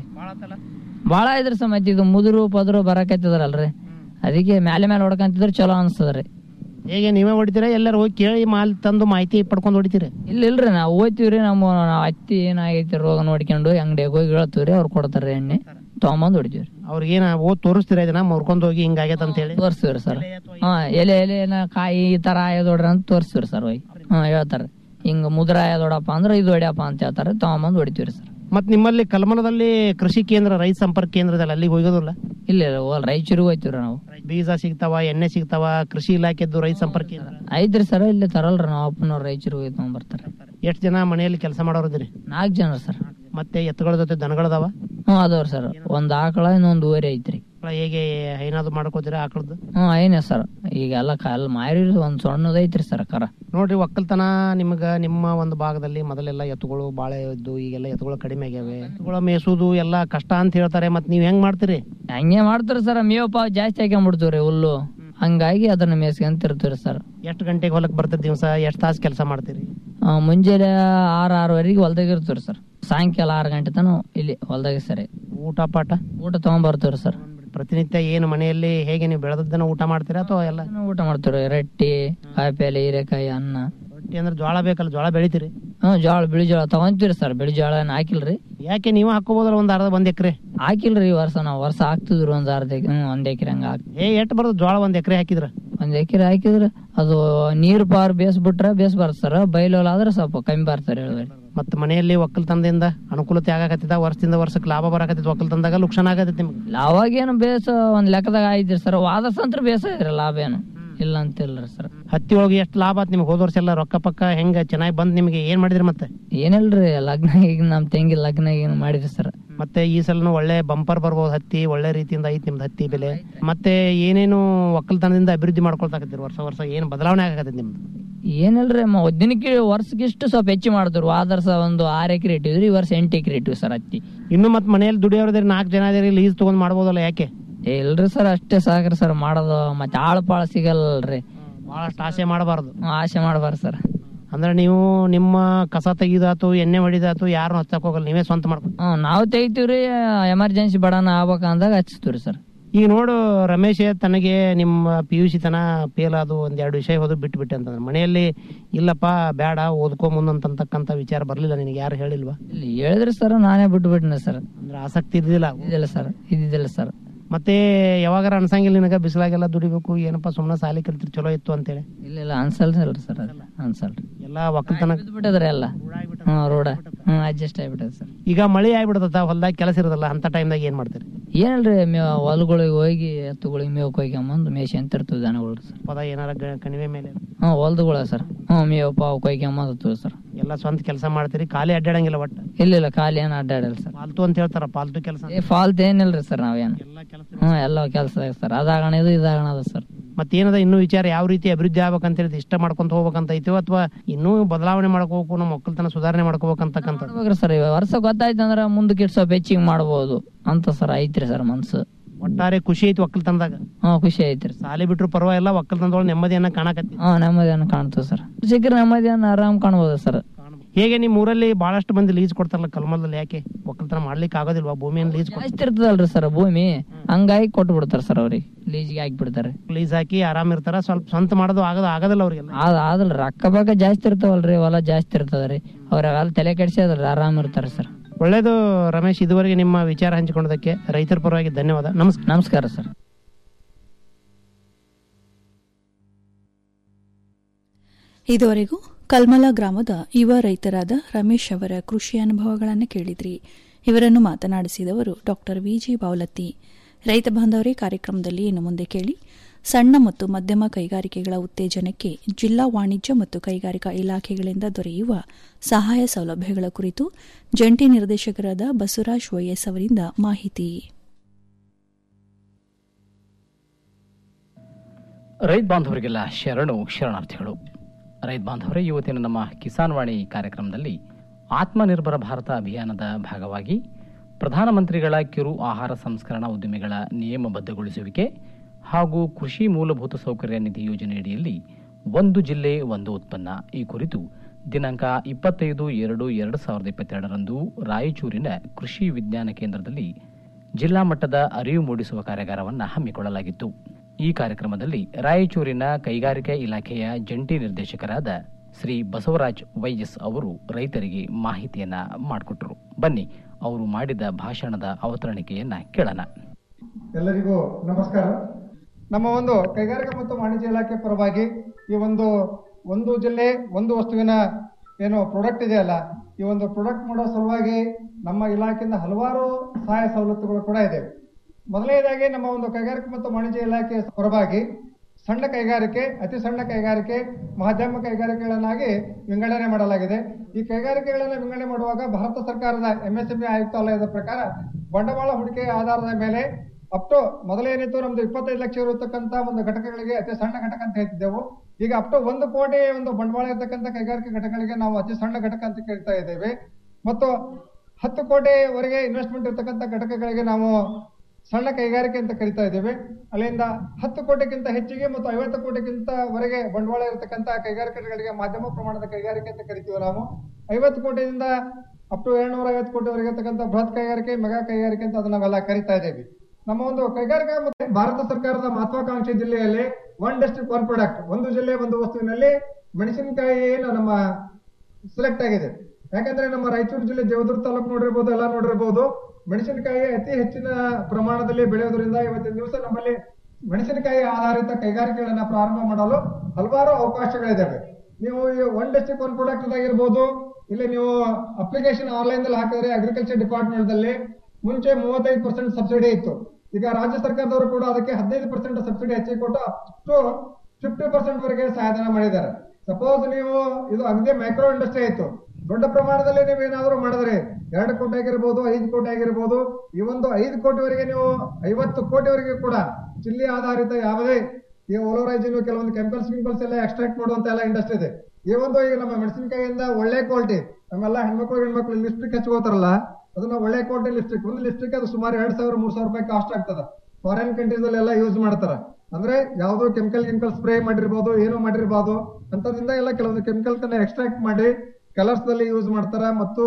ಭಾಳ ಐತ್ರಿ ಸರ್ ಮತ್ತೆ ಇದು ಮುದುರು ಪದರು ಬರಕತ್ತಿದ್ರಲ್ರಿ ಅದಕ್ಕೆ ಮೇಲೆ ಮೇಲೆ ಹೊಡ್ಕಂತಿದ್ರೆ ಚಲೋ ಅನ್ಸ್ತದ್ರಿ ಹೇಗೆ ನೀವೇ ಹೊಡಿತೀರಾ ಎಲ್ಲರೂ ಹೋಗಿ ಕೇಳಿ ಮಾಲ್ ತಂದು ಮಾಹಿತಿ ಪಡ್ಕೊಂಡು ಹೊಡಿತೀರಿ ಇಲ್ಲ ಇಲ್ರಿ ನಾವು ಹೋಗ್ತೀವ್ರಿ ನಮ್ಮ ನಾವು ಹತ್ತಿ ಏನಾಗೈತಿ ರೋಗ ನೋಡ್ಕೊಂಡು ಅಂಗಡಿಯಾಗ ಹೋಗಿ ಹೇಳ್ತೀವ್ರಿ ಅವ್ರು ಕೊಡ್ತಾರ್ರಿ ಎಣ್ಣೆ ತೊಗೊಂಬಂದು ಹೊಡಿತೀವ್ರಿ ಅವ್ರಿಗೆ ಏನ ಓದ್ ತೋರಿಸ್ತೀರಾ ಇದನ್ನ ಮುರ್ಕೊಂಡ್ ಹೋಗಿ ಹಿಂಗಾಗೈತೆ ಅಂತ ಹೇಳಿ ತೋರಿಸ್ತೀವ್ರಿ ಸರ್ ಹಾ ಎಲೆ ಎಲೆ ಏನ ಕಾಯಿ ಈ ತರ ಆಯದೊಡ್ರಿ ಅಂತ ತೋರಿಸ್ತೀವ್ರಿ ಸರ್ ಹೋಗಿ ಹಾ ಹೇಳ್ತಾರೆ ಹಿಂಗ ಮುದ್ರ ಆಯದೊಡಪ್ಪ ಅಂದ್ರೆ ಇದು ಹೊಡ್ಯಪ್ಪ ಅಂತ ಹೇಳ್ತಾರೆ ತೊಗೊಂಬಂದು ಹೊಡಿತೀವ್ರಿ ಸರ್ ಮತ್ ನಿಮ್ಮಲ್ಲಿ ಕಲ್ಮನದಲ್ಲಿ ಕೃಷಿ ಕೇಂದ್ರ ರೈತ ಸಂಪರ್ಕ ಕೇಂದ್ರ ಇದೆಲ್ಲ ಅಲ್ಲಿಗೆ ಹೋಗೋದಿಲ್ಲ ಇಲ್ಲ ಇಲ್ಲ ಹೋಲ್ ರಾಯಚೂರಿಗೆ ಹೋಗ್ತೀವ್ರಿ ನಾವು ಬೀಜ ಸಿಗ್ತಾವ ಎಣ್ಣೆ ಸಿಗ್ತಾವ ಕೃಷಿ ಇಲಾಖೆದ್ದು ರೈತ ಸಂಪರ್ಕ ಕೇಂದ್ರ ಐತ್ರಿ ಸರ್ ಇಲ್ಲಿ ತರಲ್ರಿ ನಾವು ಅಪ್ಪನವ್ರು ರಾಯಚೂರಿಗೆ ಹೋಗಿ ತಗೊಂಡ್ಬರ್ತಾರೆ ಎಷ್ಟ್ ಜನ ಮನೆಯಲ್ಲಿ ಕೆಲಸ ಮಾಡೋರಿದ್ದೀರಿ ನಾಲ್ಕು ಜನ ಸರ್ ಮತ್ತೆ ಎತ್ತುಗಳ ಜೊತೆ ದನಗಳದಾವ ಹ್ಞೂ ಅದಾವ್ರಿ ಸರ್ ಒಂದ್ ಆಕಳ ಇನ್ನೊಂದು ಊರೇ ಐತ್ರಿ ಹೇಗೆ ಏನಾದ್ರು ಮಾಡ್ಕೋತೀರಾ ಆಕಳದ್ದು ಹ್ಞೂ ಐನೇ ಸರ್ ಈಗ ಎಲ್ಲ ಕಾಲ್ ಮಾರಿ ಒಂದ್ ಸಣ್ಣದ ಐತ್ರಿ ಸರ್ ಕರ ನೋಡ್ರಿ ಒಕ್ಕಲ್ತನ ನಿಮ್ಗ ನಿಮ್ಮ ಒಂದು ಭಾಗದಲ್ಲಿ ಮೊದಲೆಲ್ಲ ಎತ್ತುಗಳು ಬಾಳೆ ಇದ್ದು ಈಗೆಲ್ಲ ಎತ್ತುಗಳು ಕಡಿಮೆ ಆಗ್ಯಾವೆ ಎತ್ತುಗಳ ಮೇಸುದು ಎಲ್ಲ ಕಷ್ಟ ಅಂತ ಹೇಳ್ತಾರೆ ಮತ್ ನೀವ್ ಹೆಂಗ್ ಮಾಡ್ತೀರಿ ಹಂಗೆ ಮಾಡ್ತಾರ ಸರ್ ಮೇವ್ ಪಾವ್ ಜಾಸ್ತಿ ಹಾಕೊಂಡ್ಬಿಡ್ತೀವ್ರಿ ಹುಲ್ಲು ಹಂಗಾಗಿ ಅದನ್ನ ಮೇಸ್ಕೊಂತ ಇರ್ತೀವ್ರಿ ಸರ್ ಎಷ್ಟು ಗಂಟೆಗೆ ಹೊಲಕ್ ಬರ್ತೀರಿ ದಿವಸ ಎಷ್ಟ್ ತಾಸು ಕೆಲಸ ಮಾಡ್ತೀರಿ ಆ, ಮುಂಜಾನೆ ಆರು ಆರೂವರೆಗೆ ಹೊಲ್ದಾಗ ಇರ್ತೀವ್ರಿ ಸರ್ ಸಾಯಂಕಾಲ ಆರು ಗಂಟೆ ತನ ಇಲ್ಲಿ ಹೊಲ್ದಾಗ ಸರಿ ಊಟ ಪಾಠ ಊಟ ತಗೊಂಡ್ಬರ್ತೀವ್ರಿ ಸರ್ ಪ್ರತಿನಿತ್ಯ ಏನು ಮನೆಯಲ್ಲಿ ಹೇಗೆ ನೀವು ಬೆಳೆದದ್ದನ್ನ ಊಟ ಮಾಡ್ತೀರಾ ಅಥವಾ ಎಲ್ಲ ಊಟ ಮಾಡ್ತೀವ್ರಿ ರೊಟ್ಟಿ ಕಾಯಿಪಲ್ಲೆ ಹೀರೆಕಾಯಿ ಅನ್ನ ರೊಟ್ಟಿ ಅಂದ್ರೆ ಜೋಳ ಬೇಕಲ್ಲ ಜೋಳ ಬೆಳಿತೀರಿ ಹ್ಮ್ ಜೋಳ ಬಿಳಿ ಜೋಳ ತಗೊಂತೀವ್ರಿ ಸರ್ ಬಿಳಿ ಜೋಳ ಏನ್ ಹಾಕಿಲ್ರಿ ಯಾಕೆ ನೀವು ಹಾಕೋಬೋದಲ್ಲ ಒಂದ್ ಅರ್ಧ ಒಂದ್ ಎಕರೆ ಹಾಕಿಲ್ರಿ ಈ ವರ್ಷ ನಾವು ವರ್ಷ ಹಾಕ್ತಿದ್ರಿ ಒಂದ್ ಅರ್ಧ ಎಕರೆ ಹ್ಮ್ ಒಂದ್ ಎಕರೆ ಹಂಗ ಹಾಕ್ ಏ ಎಷ್ಟ್ ಬರೋದು ಜೋಳ ಒಂದ್ ಎಕರೆ ಹಾಕಿದ್ರ ಒಂದ್ ಎಕರೆ ಹಾಕಿದ್ರ ಅದು ನೀರ್ ಪಾರ್ ಬೇಸ್ ಬಿಟ್ರ ಬೇಸ್ ಬರ್ತದೆ ಸರ್ ಬೈಲೋಲ್ ಆದ್ರೆ ಸ್ವಲ್ಪ ಕಮ್ಮಿ ಬರ್ತಾರೆ ಇಳುವರಿ ಮತ್ತ ಮನೆಯಲ್ಲಿ ಒಕ್ಕಲ್ತನದಿಂದ ಅನುಕೂಲತೆ ಆಗಾಕತ್ತಿದ ವರ್ಷದಿಂದ ವರ್ಷಕ್ಕೆ ಲಾಭ ಬರಾಕತ್ತಿದ್ ಒಕ್ಕಲ್ತನದಾಗ ಲುಕ್ಷಣ ಆಗತ್ತೈತಿ ನಿಮ್ಗೆ ಅವಾಗೇನು ಬೇಸ ಒಂದ್ ಲೆಕ್ಕದಾಗ ಆಯ್ತ್ರಿ ಸರ್ ವಾದಸ್ ಅಂತ್ರ ಬೇಸ ಇದ್ರಿ ಲಾಭ ಏನು ಇಲ್ಲ ಅಂತಿಲ್ರಿ ಸರ್ ಹತ್ತಿ ಒಳಗೆ ಎಷ್ಟು ಲಾಭ ಆತ್ ನಿಮ್ಗೆ ಹೋದ ವರ್ಷ ಎಲ್ಲ ರೊಕ್ಕ ಪಕ್ಕ ಹೆಂಗ ಚೆನ್ನಾಗಿ ಬಂದ್ ನಿಮ್ಗೆ ಏನ್ ಮಾಡಿದ್ರಿ ಮತ್ತೆ ಏನಿಲ್ರಿ ಲಗ್ನ ಈಗ ನಮ್ ತಂಗಿ ಲಗ್ನ ಈಗ ಮಾಡಿದ್ರಿ ಸರ್ ಮತ್ತೆ ಈ ಸಲನು ಒಳ್ಳೆ ಬಂಪರ್ ಬರ್ಬೋದು ಹತ್ತಿ ಒಳ್ಳೆ ರೀತಿಯಿಂದ ಐತಿ ನಿಮ್ದು ಹತ್ತಿ ಬೆಲೆ ಮತ್ತೆ ಏನೇನು ಒಕ್ಕಲ್ತನದಿಂದ ಅಭಿವೃದ್ಧಿ ಮಾಡ್ಕೊಳ್ತಾಕತ್ತೀರಿ ವರ್ಷ ವರ್ಷ ಏನ್ ಬದಲಾವಣೆ ಆಗಕತ್ತೈತಿ ನಿಮ್ದು ಏನಿಲ್ರಿ ಮ ದಿನಕ್ಕೆ ವರ್ಷಕ್ಕಿಷ್ಟು ಸ್ವಲ್ಪ ಹೆಚ್ಚು ಮಾಡಿದ್ರು ಆದರ್ಸ ಒಂದು ಆರ್ ಎಕರೆ ಇಟ್ಟಿದ್ರಿ ಈ ವರ್ಷ ಎಂಟು ಎಕರೆ ಇಟ್ಟಿವಿ ಸರ್ ಹತ್ತಿ ಇನ್ನು ಮತ್ತೆ ಮನೆಯಲ್ಲಿ ದುಡಿಯೋರ್ದಿರಿ ನಾಲ್ಕು ಜನ ಇದೀರಿ ಲೀಸ್ ತಗೊಂಡ್ ಮಾಡ್ಬೋದಲ್ಲ ಯಾಕೆ ಏ, ಇಲ್ರಿ ಸರ್ ಅಷ್ಟೇ ಸಾಕ್ರಿ ಸರ್ ಮಾಡೋದು ಮತ್ತೆ ಆಳ್ ಪಾಳ ಸಿಗಲ್ರಿ ಬಹಳಷ್ಟು ಆಸೆ ಮಾಡಬಾರ್ದು ಹ್ಮ್, ಆಸೆ ಮಾಡಬಾರ್ದು ಸರ್ ಅಂದ್ರೆ ನೀವು ನಿಮ್ಮ ಕಸ ತೆಗಿದಾತು ಎಣ್ಣೆ ಹೊಡಿದಾತು ಯಾರು ಹಚ್ಚಕ್ ಹೋಗಲ್ಲ ನೀವೇ ಸ್ವಂತ ಮಾಡ್ಕೊಂಡು ಹ್ಮ್ ನಾವು ತೆಗಿತೀವ್ರಿ ಎಮರ್ಜೆನ್ಸಿ ಬಡನ ಆಗ್ಬೇಕ ಅಂದಾಗ ಹಚ್ತೀವ್ರಿ ಸರ್ ಈಗ ನೋಡು ರಮೇಶ್ ತನಗೆ ನಿಮ್ಮ ಪಿ ಯು ಸಿ ತನ ಫೇಲ್ ಅದು ಒಂದ್ ಎರಡು ವಿಷಯ ಹೋದ್ರು ಬಿಟ್ಟು ಬಿಟ್ಟೆ ಅಂತಂದ್ರೆ ಮನೆಯಲ್ಲಿ ಇಲ್ಲಪ್ಪ ಬೇಡ ಓದ್ಕೊ ಮುಂದಂತಕ್ಕಂತ ವಿಚಾರ ಬರ್ಲಿಲ್ಲ ನಿನಗೆ ಯಾರು ಹೇಳಿಲ್ವಾ ಇಲ್ಲಿ ಹೇಳಿದ್ರಿ ಸರ್ ನಾನೇ ಬಿಟ್ಟು ಬಿಟ್ಟಿನಿ ಸರ್ ಅಂದ್ರೆ ಆಸಕ್ತಿ ಇದ್ದಿಲ್ಲ ಇದಿಲ್ಲ ಸರ್ ಇದ್ದಿದ್ದಿಲ್ಲ ಸರ್ ಮತ್ತೆ ಯಾವಾಗಾರ ಅನ್ಸಂಗಿಲ್ಲ ನಿನಗ ಬಿಸಿಲಾಗೆಲ್ಲ ದುಡಿಬೇಕು ಏನಪ್ಪಾ ಸುಮ್ಮನೆ ಸಾಲಿ ಕಲ್ತಿರ್ ಚಲೋ ಇತ್ತು ಅಂತೇಳಿ ಇಲ್ಲ ಇಲ್ಲ ಅನ್ಸಲ್ರಿ ಸರ್ ಅದು ಅನ್ಸಲ್ರಿ ಎಲ್ಲಾ ಒಕ್ಕಲ್ತನ ಬಿಟ್ಟದ್ರಿ ಎಲ್ಲ ಹ್ಮ್ ರೋಡ ಹ್ಮ್ ಅಡ್ಜಸ್ಟ್ ಆಗ್ಬಿಟ್ಟದ ಸರ್ ಈಗ ಮಳೆ ಆಗ್ಬಿಡತ್ತ ಹೊಲ್ದಾಗ ಕೆಲಸ ಇರೋದಲ್ಲ ಅಂತ ಟೈಮ್ದಾಗ ಏನ್ ಮಾಡ್ತೀರಿ ಏನಿಲ್ರಿ ಮೇವ್ ಹೊಲ್ಗಳಿಗೆ ಹೋಗಿ ಎತ್ತುಗಳಿಗೆ ಮೇವ್ ಕೊಯ್ಕೊಂಬಂದು ಮೇಸಿ ಅಂತ ಇರ್ತದೆ ದನಗಳು ಸರ್ ಪದ ಏನಾರ ಗ- ಕಣಿವೆ ಮೇಲೆ ಹ್ಮ್ ಹೊಲ್ದುಗಳ ಸರ್ ಹ್ಮ್ ಮೇವ್ ಪಾವು ಕೊಯ್ಕೊಂಬಂದು ಇರ್ತದೆ ಸರ್ ಎಲ್ಲ ಸ್ವಂತ ಕೆಲಸ ಮಾಡ್ತೀರಿ ಖಾಲಿ ಅಡ್ಡಾಡಂಗಿಲ್ಲ ಒಟ್ಟ ಇಲ್ಲ ಇಲ್ಲ ಖಾಲಿ ಏನು ಅಡ್ಡಾಡಿಲ್ಲ ಸರ್ ಪಾಲ್ತು ಅಂತ ಹೇಳ್ತಾರ ಪಾಲ್ತು ಕೆಲಸ ಏ ಫಾಲ್ತ್ ಏನಿಲ್ರಿ ಸರ್ ನಾವೇನು ಹ್ಮ್ ಎಲ್ಲ ಕೆಲಸ ಸರ್ ಅದಾಗಣ ಇದು ಇದಾಗಣ ಅದು ಸರ್ ಮತ್ತೇನದ ಇನ್ನೂ ವಿಚಾರ ಯಾವ ರೀತಿ ಅಭಿವೃದ್ಧಿ ಆಗ್ಬೇಕಂತ ಹೇಳಿ ಇಷ್ಟ ಮಾಡ್ಕೊಂತ ಹೋಗ್ಬೇಕಂತ ಐತಿವ ಅಥವಾ ಇನ್ನೂ ಬದಲಾವಣೆ ಮಾಡ್ಕೋಬೇಕು ನಮ್ಮ ಒಕ್ಕಲ್ತನ ಸುಧಾರಣೆ ಮಾಡ್ಕೋಬೇಕಂತಕ್ಕಂಥ ಮಾಡ್ಬೇಕ್ರಿ ಸರ್ ಇವಾಗ ವರ್ಷ ಗೊತ್ತಾಯ್ತು ಅಂದ್ರೆ ಮುಂದಕ್ಕೆ ಸ್ವಲ್ಪ ಹೆಚ್ಚಿಗೆ ಮಾಡ್ಬೋದು ಅಂತ ಸರ್ ಐತ್ರಿ ಸರ್ ಮನ್ಸು ಒಟ್ಟಾರೆ ಖುಷಿ ಐತಿ ಒಕ್ಕಲ್ತನದಾಗ ಹಾ ಖುಷಿ ಐತ್ರಿ ಸಾಲಿ ಬಿಟ್ರು ಪರವಾಗಿಲ್ಲ ಒಕ್ಕಲ್ತನದೊಳಗೆ ನೆಮ್ಮದಿಯನ್ನ ಕಾಣಕತ್ತಿ ಹಾ ನೆಮ್ಮದಿಯನ್ನು ಕಾಣ್ತದೆ ಸರ್ ಸಿಕ್ಕರೆ ನೆಮ್ಮದಿಯನ್ನು ಆರಾಮ್ ಕಾಣ್ಬೋದು ಸರ್ ಹೇಗೆ ನಿಮ್ ಊರಲ್ಲಿ ಬಹಳಷ್ಟು ಮಂದಿ ಲೀಸ್ ಕೊಡ್ತಾರಲ್ಲ ಕಲ್ಮಲದಲ್ಲಿ ಯಾಕೆ ಒಕ್ಕಲ್ತನ ಮಾಡ್ಲಿಕ್ಕೆ ಆಗೋದಿಲ್ವಾ ಭೂಮಿಯನ್ನು ಲೀಸ್ ಜಾಸ್ತಿ ಇರ್ತದಲ್ರಿ ಸರ್ ಭೂಮಿ ಹಂಗಾಗಿ ಕೊಟ್ಟು ಬಿಡ್ತಾರ ಸರ್ ಅವ್ರಿಗೆ ಲೀಸ್ಗೆ ಹಾಕಿ ಬಿಡ್ತಾರೆ ಲೀಸ್ ಹಾಕಿ ಆರಾಮ್ ಇರ್ತಾರ ಸ್ವಲ್ಪ ಸ್ವಂತ ಮಾಡೋದು ಆಗೋದು ಆಗೋದಿಲ್ಲ ಅವ್ರಿಗೆಲ್ಲ ಅದ್ ಆದಲ್ ರೊಕ್ಕ ಬಾಗ ಜಾಸ್ತಿ ಇರ್ತಾವಲ್ರಿ ಹೊಲ ಜಾಸ್ತಿ ಇರ್ತದ್ರಿ ಅವ್ರಾಗ ತಲೆ ಕೆಡ್ಸೋದ್ರಿ ಆರಾಮ್ ಇರ್ತಾರ ಸರ್ ಒಳ್ಳೇದು ರಮೇಶ್ ಇದುವರೆಗೆ ನಿಮ್ಮ ವಿಚಾರ ಹಂಚಿಕೊಂಡದಕ್ಕೆ ರೈತರ ಪರವಾಗಿ ಧನ್ಯವಾದ ನಮಸ್ಕಾರ ನಮಸ್ಕಾರ ಸರ್ ಇದುವರೆಗೂ ಕಲ್ಮಲ ಗ್ರಾಮದ ಯುವ ರೈತರಾದ ರಮೇಶ್ ಅವರ ಕೃಷಿ ಅನುಭವಗಳನ್ನು ಕೇಳಿದ್ರಿ ಇವರನ್ನು ಮಾತನಾಡಿಸಿದವರು ಡಾಕ್ಟರ್ ವಿಜಿ ಬಾವಲತ್ತಿ ರೈತ ಬಾಂಧವರೇ ಕಾರ್ಯಕ್ರಮದಲ್ಲಿ ಇನ್ನು ಮುಂದೆ ಕೇಳಿ ಸಣ್ಣ ಮತ್ತು ಮಧ್ಯಮ ಕೈಗಾರಿಕೆಗಳ ಉತ್ತೇಜನಕ್ಕೆ ಜಿಲ್ಲಾ ವಾಣಿಜ್ಯ ಮತ್ತು ಕೈಗಾರಿಕಾ ಇಲಾಖೆಗಳಿಂದ ದೊರೆಯುವ ಸಹಾಯ ಸೌಲಭ್ಯಗಳ ಕುರಿತು ಜಂಟಿ ನಿರ್ದೇಶಕರಾದ ಬಸವರಾಜ್ ವೈಎಸ್ ಅವರಿಂದ ಮಾಹಿತಿ ರೈತ ಬಾಂಧವರಿಗೆಲ್ಲ ಶರಣು ಶರಣಾರ್ಥಿಗಳು ರೈತ ಬಾಂಧವರೇ ಇವತ್ತಿನ ನಮ್ಮ ಕಿಸಾನ್ ವಾಣಿ ಕಾರ್ಯಕ್ರಮದಲ್ಲಿ ಆತ್ಮನಿರ್ಭರ ಭಾರತ ಅಭಿಯಾನದ ಭಾಗವಾಗಿ ಪ್ರಧಾನಮಂತ್ರಿಗಳ ಕಿರು ಆಹಾರ ಸಂಸ್ಕರಣಾ ಉದ್ದಿಮೆಗಳ ನಿಯಮಬದ್ಧಗೊಳಿಸುವಿಕೆ ಹಾಗೂ ಕೃಷಿ ಮೂಲಭೂತ ಸೌಕರ್ಯ ನಿಧಿ ಯೋಜನೆಯಡಿಯಲ್ಲಿ ಒಂದು ಜಿಲ್ಲೆ ಒಂದು ಉತ್ಪನ್ನ ಈ ಕುರಿತು ದಿನಾಂಕ ಇಪ್ಪತ್ತೈದು ಎರಡು ಎರಡು ಸಾವಿರದ ಇಪ್ಪತ್ತೆರಡರಂದು ರಾಯಚೂರಿನ ಕೃಷಿ ವಿಜ್ಞಾನ ಕೇಂದ್ರದಲ್ಲಿ ಜಿಲ್ಲಾ ಮಟ್ಟದ ಅರಿವು ಮೂಡಿಸುವ ಕಾರ್ಯಾಗಾರವನ್ನು ಹಮ್ಮಿಕೊಳ್ಳಲಾಗಿತ್ತು ಈ ಕಾರ್ಯಕ್ರಮದಲ್ಲಿ ರಾಯಚೂರಿನ ಕೈಗಾರಿಕಾ ಇಲಾಖೆಯ ಜಂಟಿ ನಿರ್ದೇಶಕರಾದ ಶ್ರೀ ಬಸವರಾಜ್ ವೈಎಸ್ ಅವರು ರೈತರಿಗೆ ಮಾಹಿತಿಯನ್ನ ಮಾಡಿಕೊಟ್ರು ಬನ್ನಿ ಅವರು ಮಾಡಿದ ಭಾಷಣದ ಅವತರಣಿಕೆಯನ್ನ ಕೇಳೋಣ ಎಲ್ಲರಿಗೂ ನಮಸ್ಕಾರ ನಮ್ಮ ಒಂದು ಕೈಗಾರಿಕಾ ಮತ್ತು ವಾಣಿಜ್ಯ ಇಲಾಖೆ ಪರವಾಗಿ ಈ ಒಂದು ಒಂದು ಜಿಲ್ಲೆ ಒಂದು ವಸ್ತುವಿನ ಏನು ಪ್ರಾಡಕ್ಟ್ ಇದೆಯಲ್ಲ ಈ ಒಂದು ಪ್ರಾಡಕ್ಟ್ ಮಾಡೋ ಸಲುವಾಗಿ ನಮ್ಮ ಇಲಾಖೆಯಿಂದ ಹಲವಾರು ಸಹಾಯ ಸವಲತ್ತುಗಳು ಕೂಡ ಇದೆ ಮೊದಲನೇದಾಗಿ ನಮ್ಮ ಒಂದು ಕೈಗಾರಿಕಾ ಮತ್ತು ವಾಣಿಜ್ಯ ಇಲಾಖೆ ಪರವಾಗಿ ಸಣ್ಣ ಕೈಗಾರಿಕೆ ಅತಿ ಸಣ್ಣ ಕೈಗಾರಿಕೆ ಮಧ್ಯಮ ಕೈಗಾರಿಕೆಗಳನ್ನಾಗಿ ವಿಂಗಡಣೆ ಮಾಡಲಾಗಿದೆ ಈ ಕೈಗಾರಿಕೆಗಳನ್ನು ವಿಂಗಡಣೆ ಮಾಡುವಾಗ ಭಾರತ ಸರ್ಕಾರದ ಎಂಎಸ್ಎಂಇ ಆಯುಕ್ತಾಲಯದ ಪ್ರಕಾರ ಬಂಡವಾಳ ಹೂಡಿಕೆ ಆಧಾರದ ಮೇಲೆ ಅಪ್ ಟು ಮೊದಲೇನಿತ್ತು ನಮ್ದು ಇಪ್ಪತ್ತೈದು ಲಕ್ಷ ಇರತಕ್ಕಂತ ಒಂದು ಘಟಕಗಳಿಗೆ ಅತಿ ಸಣ್ಣ ಘಟಕ ಅಂತ ಹೇಳ್ತಿದ್ದೆವು ಈಗ ಅಪ್ ಟು ಒಂದು ಕೋಟಿ ಒಂದು ಬಂಡವಾಳ ಇರತಕ್ಕಂತ ಕೈಗಾರಿಕೆ ಘಟಕಗಳಿಗೆ ನಾವು ಅತಿ ಸಣ್ಣ ಘಟಕ ಅಂತ ಕೇಳ್ತಾ ಇದ್ದೇವೆ ಮತ್ತು ಹತ್ತು ಕೋಟಿವರೆಗೆ ಇನ್ವೆಸ್ಟ್ಮೆಂಟ್ ಇರತಕ್ಕಂತ ಘಟಕಗಳಿಗೆ ನಾವು ಸಣ್ಣ ಕೈಗಾರಿಕೆ ಅಂತ ಕರಿತಾ ಇದ್ದೇವೆ ಅಲ್ಲಿಂದ ಹತ್ತು ಕೋಟಿಗಿಂತ ಹೆಚ್ಚಿಗೆ ಮತ್ತು ಐವತ್ತು ಕೋಟಿಗಿಂತ ವರೆಗೆ ಬಂಡವಾಳ ಇರತಕ್ಕಂತ ಕೈಗಾರಿಕೆಗಳಿಗೆ ಮಾಧ್ಯಮ ಪ್ರಮಾಣದ ಕೈಗಾರಿಕೆ ಅಂತ ಕರಿತೀವಿ ನಾವು ಐವತ್ತು ಕೋಟಿಯಿಂದ ಅಪ್ ಟು ಏಳ್ನೂರ ಐವತ್ತು ಕೋಟಿವರೆಗೆ ಇರತಕ್ಕಂತ ಬೃಹತ್ ಕೈಗಾರಿಕೆ ಮೆಗಾ ಕೈಗಾರಿಕೆ ಅಂತ ಅದನ್ನ ನಾವೆಲ್ಲ ಕರಿತಾ ಇದ್ದೇವೆ ನಮ್ಮ ಒಂದು ಕೈಗಾರಿಕಾ ಮತ್ತು ಭಾರತ ಸರ್ಕಾರದ ಮಹತ್ವಾಕಾಂಕ್ಷಿ ಜಿಲ್ಲೆಯಲ್ಲಿ ಒನ್ ಡಿಸ್ಟ್ರಿಕ್ಟ್ ಒನ್ ಪ್ರಾಡಕ್ಟ್ ಒಂದು ಜಿಲ್ಲೆ ಒಂದು ವಸ್ತುವಿನಲ್ಲಿ ಮೆಣಸಿನಕಾಯಿ ಏನು ನಮ್ಮ ಸೆಲೆಕ್ಟ್ ಆಗಿದೆ ಯಾಕಂದ್ರೆ ನಮ್ಮ ರಾಯಚೂರು ಜಿಲ್ಲೆ ದೇವದುರ್ಗ ತಾಲೂಕು ನೋಡಿರ್ಬೋದು ಎಲ್ಲ ನೋಡಿರ್ಬೋದು ಮೆಣಸಿನಕಾಯಿ ಅತಿ ಹೆಚ್ಚಿನ ಪ್ರಮಾಣದಲ್ಲಿ ಬೆಳೆಯೋದ್ರಿಂದ ಇವತ್ತಿನ ದಿವಸ ನಮ್ಮಲ್ಲಿ ಮೆಣಸಿನಕಾಯಿ ಆಧಾರಿತ ಕೈಗಾರಿಕೆಗಳನ್ನ ಪ್ರಾರಂಭ ಮಾಡಲು ಹಲವಾರು ಅವಕಾಶಗಳಿದ್ದಾವೆ ನೀವು ಈ ಒನ್ ಡಿಸ್ಟ್ರಿಕ್ಟ್ ಒನ್ ಪ್ರಾಡಕ್ಟ್ ಆಗಿರ್ಬೋದು ಇಲ್ಲಿ ನೀವು ಅಪ್ಲಿಕೇಶನ್ ಆನ್ಲೈನ್ ದಲ್ಲಿ ಹಾಕಿದ್ರೆ ಅಗ್ರಿಕಲ್ಚರ್ ಡಿಪಾರ್ಟ್ಮೆಂಟ್ ದಲ್ಲಿ ಮುಂಚೆ ಮೂವತ್ತೈದು ಪರ್ಸೆಂಟ್ ಸಬ್ಸಿಡಿ ಇತ್ತು ಈಗ ರಾಜ್ಯ ಸರ್ಕಾರದವರು ಕೂಡ ಅದಕ್ಕೆ ಹದಿನೈದು ಪರ್ಸೆಂಟ್ ಸಬ್ಸಿಡಿ ಹೆಚ್ಚಿಗೆ ಕೊಟ್ಟು ಅಷ್ಟು ಫಿಫ್ಟಿ ಪರ್ಸೆಂಟ್ ವರೆಗೆ ಸಹಾಯಧನ ಮಾಡಿದ್ದಾರೆ ಸಪೋಸ್ ನೀವು ಇದು ಅಗದಿ ಮೈಕ್ರೋ ಇಂಡಸ್ಟ್ರಿ ಆಯ್ತು ದೊಡ್ಡ ಪ್ರಮಾಣದಲ್ಲಿ ನೀವು ಏನಾದರೂ ಮಾಡಿದ್ರೆ ಎರಡು ಕೋಟಿ ಆಗಿರ್ಬೋದು ಐದು ಕೋಟಿ ಆಗಿರ್ಬೋದು ಈ ಒಂದು ಐದು ಕೋಟಿವರೆಗೆ ನೀವು ಐವತ್ತು ಕೋಟಿವರೆಗೆ ಕೂಡ ಚಿಲ್ಲಿ ಆಧಾರಿತ ಯಾವುದೇ ಈ ಓಲೋರೈಜಿನ್ ಕೆಲವೊಂದು ಕೆಮಿಕಲ್ಸ್ ಗಿಮಿಕಲ್ಸ್ ಎಲ್ಲ ಎಕ್ಸ್ಟ್ರಾಕ್ಟ್ ಮಾಡುವಂತ ಎಲ್ಲ ಇಂಡಸ್ಟ್ರಿ ಇದೆ ಈ ಒಂದು ಈಗ ನಮ್ಮ ಮೆಣಸಿನಕಾಯಿಯಿಂದ ಒಳ್ಳೆ ಕ್ವಾಲಿಟಿ ನಮ್ಮೆಲ್ಲ ಹೆಣ್ಮಕ್ಳು ಹೆಣ್ಮಕ್ಳು ಲಿಸ್ಟಿಕ್ ಹಚ್ಕೋತಾರಲ್ಲ ಅದನ್ನ ಒಳ್ಳೆ ಕ್ವಾಲಿಟಿ ಲಿಸ್ಟಿಕ್ ಒಂದು ಲಿಸ್ಟಿಕ್ ಅದು ಸುಮಾರು ಎರಡ್ ಸಾವಿರ ಮೂರ್ ಸಾವಿರ ರೂಪಾಯಿ ಕಾಸ್ಟ್ ಆಗ್ತದ ಫಾರಿನ್ ಕಂಟ್ರೀಸ್ ಅಲ್ಲೆಲ್ಲ ಯೂಸ್ ಮಾಡ್ತಾರ ಅಂದ್ರೆ ಯಾವ್ದೋ ಕೆಮಿಕಲ್ ಕೆಮಿಕಲ್ ಸ್ಪ್ರೇ ಮಾಡಿರ್ಬೋದು ಏನೋ ಮಾಡಿರ್ಬೋದು ಅಂತದ್ರಿಂದ ಎಲ್ಲ ಕೆಲವೊಂದು ಕೆಮಿಕಲ್ಸ್ ಅನ್ನ ಎಕ್ಸ್ಟ್ರಾಕ್ಟ್ ಮಾಡಿ ಕಲರ್ಸ್ ದಲ್ಲಿ ಯೂಸ್ ಮಾಡ್ತಾರ ಮತ್ತು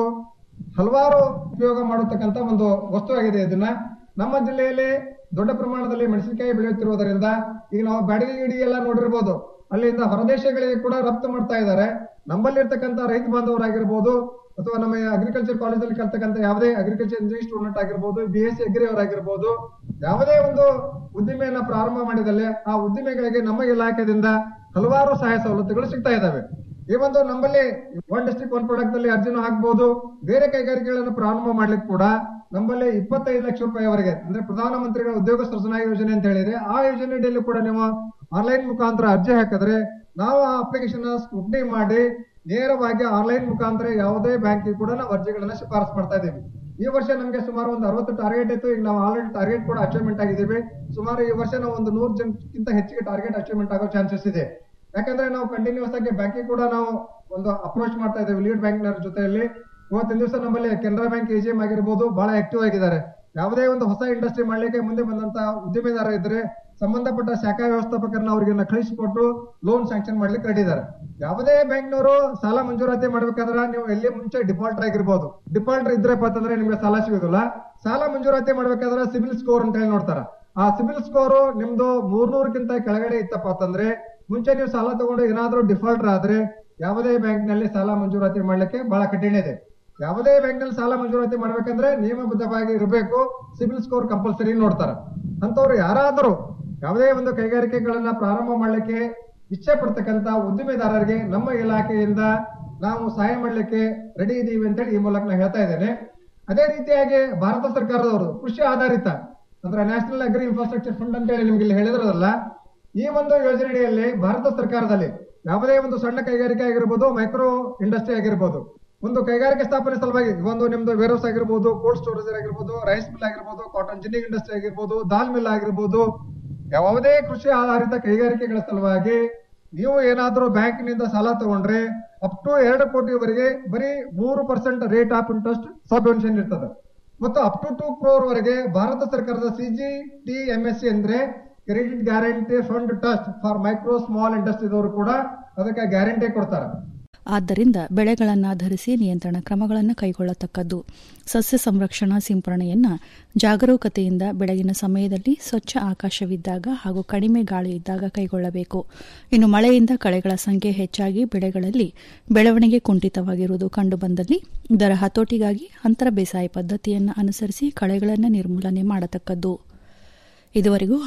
ಹಲವಾರು ಉಪಯೋಗ ಮಾಡತಕ್ಕಂತ ಒಂದು ವಸ್ತು ಆಗಿದೆ ಇದನ್ನ ನಮ್ಮ ಜಿಲ್ಲೆಯಲ್ಲಿ ದೊಡ್ಡ ಪ್ರಮಾಣದಲ್ಲಿ ಮೆಣಸಿನಕಾಯಿ ಬೆಳೆಯುತ್ತಿರುವುದರಿಂದ ಈಗ ನಾವು ಬ್ಯಾಡಗಿ ಗಿಡಿ ಎಲ್ಲ ನೋಡಿರ್ಬೋದು ಅಲ್ಲಿಂದ ಹೊರದೇಶಗಳಿಗೆ ಕೂಡ ರಫ್ತು ಮಾಡ್ತಾ ಇದ್ದಾರೆ ನಮ್ಮಲ್ಲಿ ಇರ್ತಕ್ಕಂಥ ರೈತ ಬಾಂಧವರಾಗಿರ್ಬೋದು ಅಥವಾ ನಮ್ಮ ಅಗ್ರಿಕಲ್ಚರ್ ಕಾಲೇಜಲ್ಲಿ ಕಲ್ತಕ್ಕಂಥ ಯಾವುದೇ ಅಗ್ರಿಕಲ್ಚರ್ ಇಂಜಿನಿಯರಿಂಗ್ ಸ್ಟೂಡೆಂಟ್ ಆಗಿರ್ಬೋದು ಬಿ ಎಸ್ ಸಿ ಅಗ್ರಿ ಅವರಾಗಿರ್ಬೋದು ಯಾವುದೇ ಒಂದು ಉದ್ದಿಮೆಯನ್ನ ಪ್ರಾರಂಭ ಮಾಡಿದಲ್ಲಿ ಆ ಉದ್ದಿಮೆಗಳಿಗೆ ನಮ್ಮ ಇಲಾಖೆಯಿಂದ ಹಲವಾರು ಸಹಾಯ ಸವಲತ್ತುಗಳು ಸಿಗ್ತಾ ಇದಾವೆ ಈ ಒಂದು ನಮ್ಮಲ್ಲಿ ಒನ್ ಡಿಸ್ಟ್ರಿಕ್ಟ್ ಒನ್ ಪ್ರಾಡಕ್ಟ್ ಅಲ್ಲಿ ಅರ್ಜಿನೂ ಹಾಕ್ಬಹುದು ಬೇರೆ ಕೈಗಾರಿಕೆಗಳನ್ನು ಪ್ರಾರಂಭ ಮಾಡ್ಲಿಕ್ಕೆ ಕೂಡ ನಮ್ಮಲ್ಲಿ ಇಪ್ಪತ್ತೈದು ಲಕ್ಷ ರೂಪಾಯಿವರೆಗೆ ಅಂದ್ರೆ ಪ್ರಧಾನಮಂತ್ರಿಗಳ ಉದ್ಯೋಗ ಸೃಜನಾ ಯೋಜನೆ ಅಂತ ಹೇಳಿದ್ರೆ ಆ ಯೋಜನೆಯಲ್ಲಿ ಕೂಡ ನೀವು ಆನ್ಲೈನ್ ಮುಖಾಂತರ ಅರ್ಜಿ ಹಾಕಿದ್ರೆ ನಾವು ಆ ಅಪ್ಲಿಕೇಶನ್ ಸ್ಕ್ರೂಟ್ನಿ ಮಾಡಿ ನೇರವಾಗಿ ಆನ್ಲೈನ್ ಮುಖಾಂತರ ಯಾವುದೇ ಬ್ಯಾಂಕಿಗೆ ಕೂಡ ನಾವು ಅರ್ಜಿಗಳನ್ನ ಶಿಫಾರಸ್ ಮಾಡ್ತಾ ಇದ್ದೀವಿ ಈ ವರ್ಷ ನಮಗೆ ಸುಮಾರು ಒಂದು ಅರವತ್ತು ಟಾರ್ಗೆಟ್ ಇತ್ತು ಈಗ ನಾವು ಆಲ್ರೆಡಿ ಟಾರ್ಗೆಟ್ ಕೂಡ ಅಚೀವ್ಮೆಂಟ್ ಆಗಿದ್ದೀವಿ ಸುಮಾರು ಈ ವರ್ಷ ನಾವು ಒಂದು ನೂರು ಜನಕ್ಕಿಂತ ಹೆಚ್ಚಿಗೆ ಟಾರ್ಗೆಟ್ ಅಚೀವ್ಮೆಂಟ್ ಆಗೋ ಚಾನ್ಸಸ್ ಇದೆ ಯಾಕಂದ್ರೆ ನಾವು ಕಂಟಿನ್ಯೂಸ್ ಆಗಿ ಬ್ಯಾಂಕಿಗೆ ಕೂಡ ನಾವು ಒಂದು ಅಪ್ರೋಚ್ ಮಾಡ್ತಾ ಇದ್ದೇವೆ ಲೀಡ್ ಬ್ಯಾಂಕ್ನರ ಜೊತೆಯಲ್ಲಿ ಇವತ್ತಿನ ದಿವಸ ನಮ್ಮಲ್ಲಿ ಕೆನರಾ ಬ್ಯಾಂಕ್ ಎಜಿಎಂ ಆಗಿರ್ಬೋದು ಬಹಳ ಆಕ್ಟಿವ್ ಆಗಿದ್ದಾರೆ ಯಾವುದೇ ಒಂದು ಹೊಸ ಇಂಡಸ್ಟ್ರಿ ಮಾಡ್ಲಿಕ್ಕೆ ಮುಂದೆ ಬಂದಂತ ಉದ್ಯಮಿದಾರ ಇದ್ರೆ ಸಂಬಂಧಪಟ್ಟ ಶಾಖಾ ವ್ಯವಸ್ಥಾಪಕರನ್ನ ಅವ್ರಿಗೆ ಕಳಿಸಿಕೊಟ್ಟು ಲೋನ್ ಸ್ಯಾಂಕ್ಷನ್ ಮಾಡ್ಲಿಕ್ಕೆ ರೆಡಿ ಇದ್ದಾರೆ ಯಾವುದೇ ಬ್ಯಾಂಕ್ನವರು ಸಾಲ ಮಂಜೂರಾತಿ ಮಾಡ್ಬೇಕಾದ್ರೆ ನೀವು ಎಲ್ಲಿ ಮುಂಚೆ ಡಿಫಾಲ್ಟರ್ ಆಗಿರ್ಬೋದು ಡಿಫಾಲ್ಟರ್ ಇದ್ರಪ್ಪ ಅಂತಂದ್ರೆ ನಿಮ್ಗೆ ಸಾಲ ಸಿಗೋದಿಲ್ಲ ಸಾಲ ಮಂಜೂರಾತಿ ಮಾಡ್ಬೇಕಾದ್ರೆ ಸಿಬಿಲ್ ಸ್ಕೋರ್ ಅಂತ ಹೇಳಿ ನೋಡ್ತಾರ ಆ ಸಿಬಿಲ್ ಸ್ಕೋರ್ ನಿಮ್ದು ಮೂರ್ನೂರಕ್ಕಿಂತ ಕೆಳಗಡೆ ಇತ್ತಪ್ಪ ಅಂತಂದ್ರೆ ಮುಂಚೆ ನೀವು ಸಾಲ ತಗೊಂಡು ಏನಾದ್ರೂ ಡಿಫಾಲ್ಟರ್ ಆದ್ರೆ ಯಾವುದೇ ಬ್ಯಾಂಕ್ ನಲ್ಲಿ ಸಾಲ ಮಂಜೂರಾತಿ ಮಾಡ್ಲಿಕ್ಕೆ ಬಹಳ ಕಠಿಣ ಇದೆ ಯಾವುದೇ ಬ್ಯಾಂಕ್ ನಲ್ಲಿ ಸಾಲ ಮಂಜೂರಾತಿ ಮಾಡ್ಬೇಕಂದ್ರೆ ನಿಯಮಬದ್ಧವಾಗಿ ಇರಬೇಕು ಸಿಬಿಲ್ ಸ್ಕೋರ್ ಕಂಪಲ್ಸರಿ ನೋಡ್ತಾರ ಅಂತವ್ರು ಯಾರಾದರೂ ಯಾವುದೇ ಒಂದು ಕೈಗಾರಿಕೆಗಳನ್ನ ಪ್ರಾರಂಭ ಮಾಡ್ಲಿಕ್ಕೆ ಇಚ್ಛೆ ಪಡ್ತಕ್ಕಂತ ಉದ್ದಿಮೆದಾರರಿಗೆ ನಮ್ಮ ಇಲಾಖೆಯಿಂದ ನಾವು ಸಹಾಯ ಮಾಡ್ಲಿಕ್ಕೆ ರೆಡಿ ಇದೀವಿ ಅಂತೇಳಿ ಈ ಮೂಲಕ ನಾನು ಹೇಳ್ತಾ ಇದ್ದೇನೆ ಅದೇ ರೀತಿಯಾಗಿ ಭಾರತ ಸರ್ಕಾರದವರು ಕೃಷಿ ಆಧಾರಿತ ಅಂದ್ರೆ ನ್ಯಾಷನಲ್ ಅಗ್ರಿ ಇನ್ಫ್ರಾಸ್ಟ್ರಕ್ಚರ್ ಫಂಡ್ ಅಂತ ಹೇಳಿ ನಿಮ್ಗೆ ಇಲ್ಲಿ ಹೇಳಿದ್ರಲ್ಲ ಈ ಒಂದು ಯೋಜನೆಯಲ್ಲಿ ಭಾರತ ಸರ್ಕಾರದಲ್ಲಿ ಯಾವುದೇ ಒಂದು ಸಣ್ಣ ಕೈಗಾರಿಕೆ ಆಗಿರ್ಬೋದು ಮೈಕ್ರೋ ಇಂಡಸ್ಟ್ರಿ ಆಗಿರ್ಬೋದು ಒಂದು ಕೈಗಾರಿಕೆ ಸ್ಥಾಪನೆ ಸಲುವಾಗಿ ಒಂದು ನಿಮ್ದು ವೇರ್ ಹೌಸ್ ಆಗಿರ್ಬೋದು ಕೋಲ್ಡ್ ಸ್ಟೋರೇಜ್ ಆಗಿರ್ಬೋದು ರೈಸ್ ಮಿಲ್ ಆಗಿರ್ಬೋದು ಕಾಟನ್ ಜಿನ್ನಿಂಗ್ ಇಂಡಸ್ಟ್ರಿ ಆಗಿರ್ಬೋದು ದಾಲ್ ಮಿಲ್ ಆಗಿರ್ಬೋದು ಯಾವುದೇ ಕೃಷಿ ಆಧಾರಿತ ಕೈಗಾರಿಕೆಗಳ ಸಲುವಾಗಿ ನೀವು ಏನಾದ್ರೂ ಬ್ಯಾಂಕಿನಿಂದ ಸಾಲ ತಗೊಂಡ್ರೆ ಅಪ್ ಟು ಎರಡು ಕೋಟಿವರೆಗೆ ಬರೀ ಮೂರು percent rate of interest subvention ಇರ್ತದೆ ಮತ್ತು ಅಪ್ ಟು ಟೂ ಕ್ರೋರ್ ವರೆಗೆ ಭಾರತ ಸರ್ಕಾರದ CG T M S C ಅಂದ್ರೆ credit guarantee fund trust for micro small ಇಂಡಸ್ಟ್ರಿದವರು ಕೂಡ ಅದಕ್ಕೆ ಗ್ಯಾರಂಟಿ ಕೊಡ್ತಾರೆ ಆದ್ದರಿಂದ ಬೆಳೆಗಳನ್ನಾಧರಿಸಿ ನಿಯಂತ್ರಣ ಕ್ರಮಗಳನ್ನು ಕೈಗೊಳ್ಳತಕ್ಕದ್ದು ಸಸ್ಯ ಸಂರಕ್ಷಣಾ ಸಿಂಪರಣೆಯನ್ನು ಜಾಗರೂಕತೆಯಿಂದ ಬೆಳಗಿನ ಸಮಯದಲ್ಲಿ ಸ್ವಚ್ಛ ಆಕಾಶವಿದ್ದಾಗ ಹಾಗೂ ಕಡಿಮೆ ಗಾಳಿ ಇದ್ದಾಗ ಕೈಗೊಳ್ಳಬೇಕು ಇನ್ನು ಮಳೆಯಿಂದ ಕಳೆಗಳ ಸಂಖ್ಯೆ ಹೆಚ್ಚಾಗಿ ಬೆಳೆಗಳಲ್ಲಿ ಬೆಳವಣಿಗೆ ಕುಂಠಿತವಾಗಿರುವುದು ಕಂಡುಬಂದಲ್ಲಿ ಇದರ ಹತೋಟಿಗಾಗಿ ಅಂತರ ಬೇಸಾಯ ಪದ್ಧತಿಯನ್ನು ಅನುಸರಿಸಿ ಕಳೆಗಳನ್ನು ನಿರ್ಮೂಲನೆ ಮಾಡತಕ್ಕದ್ದು ಇದುವರೆಗೂ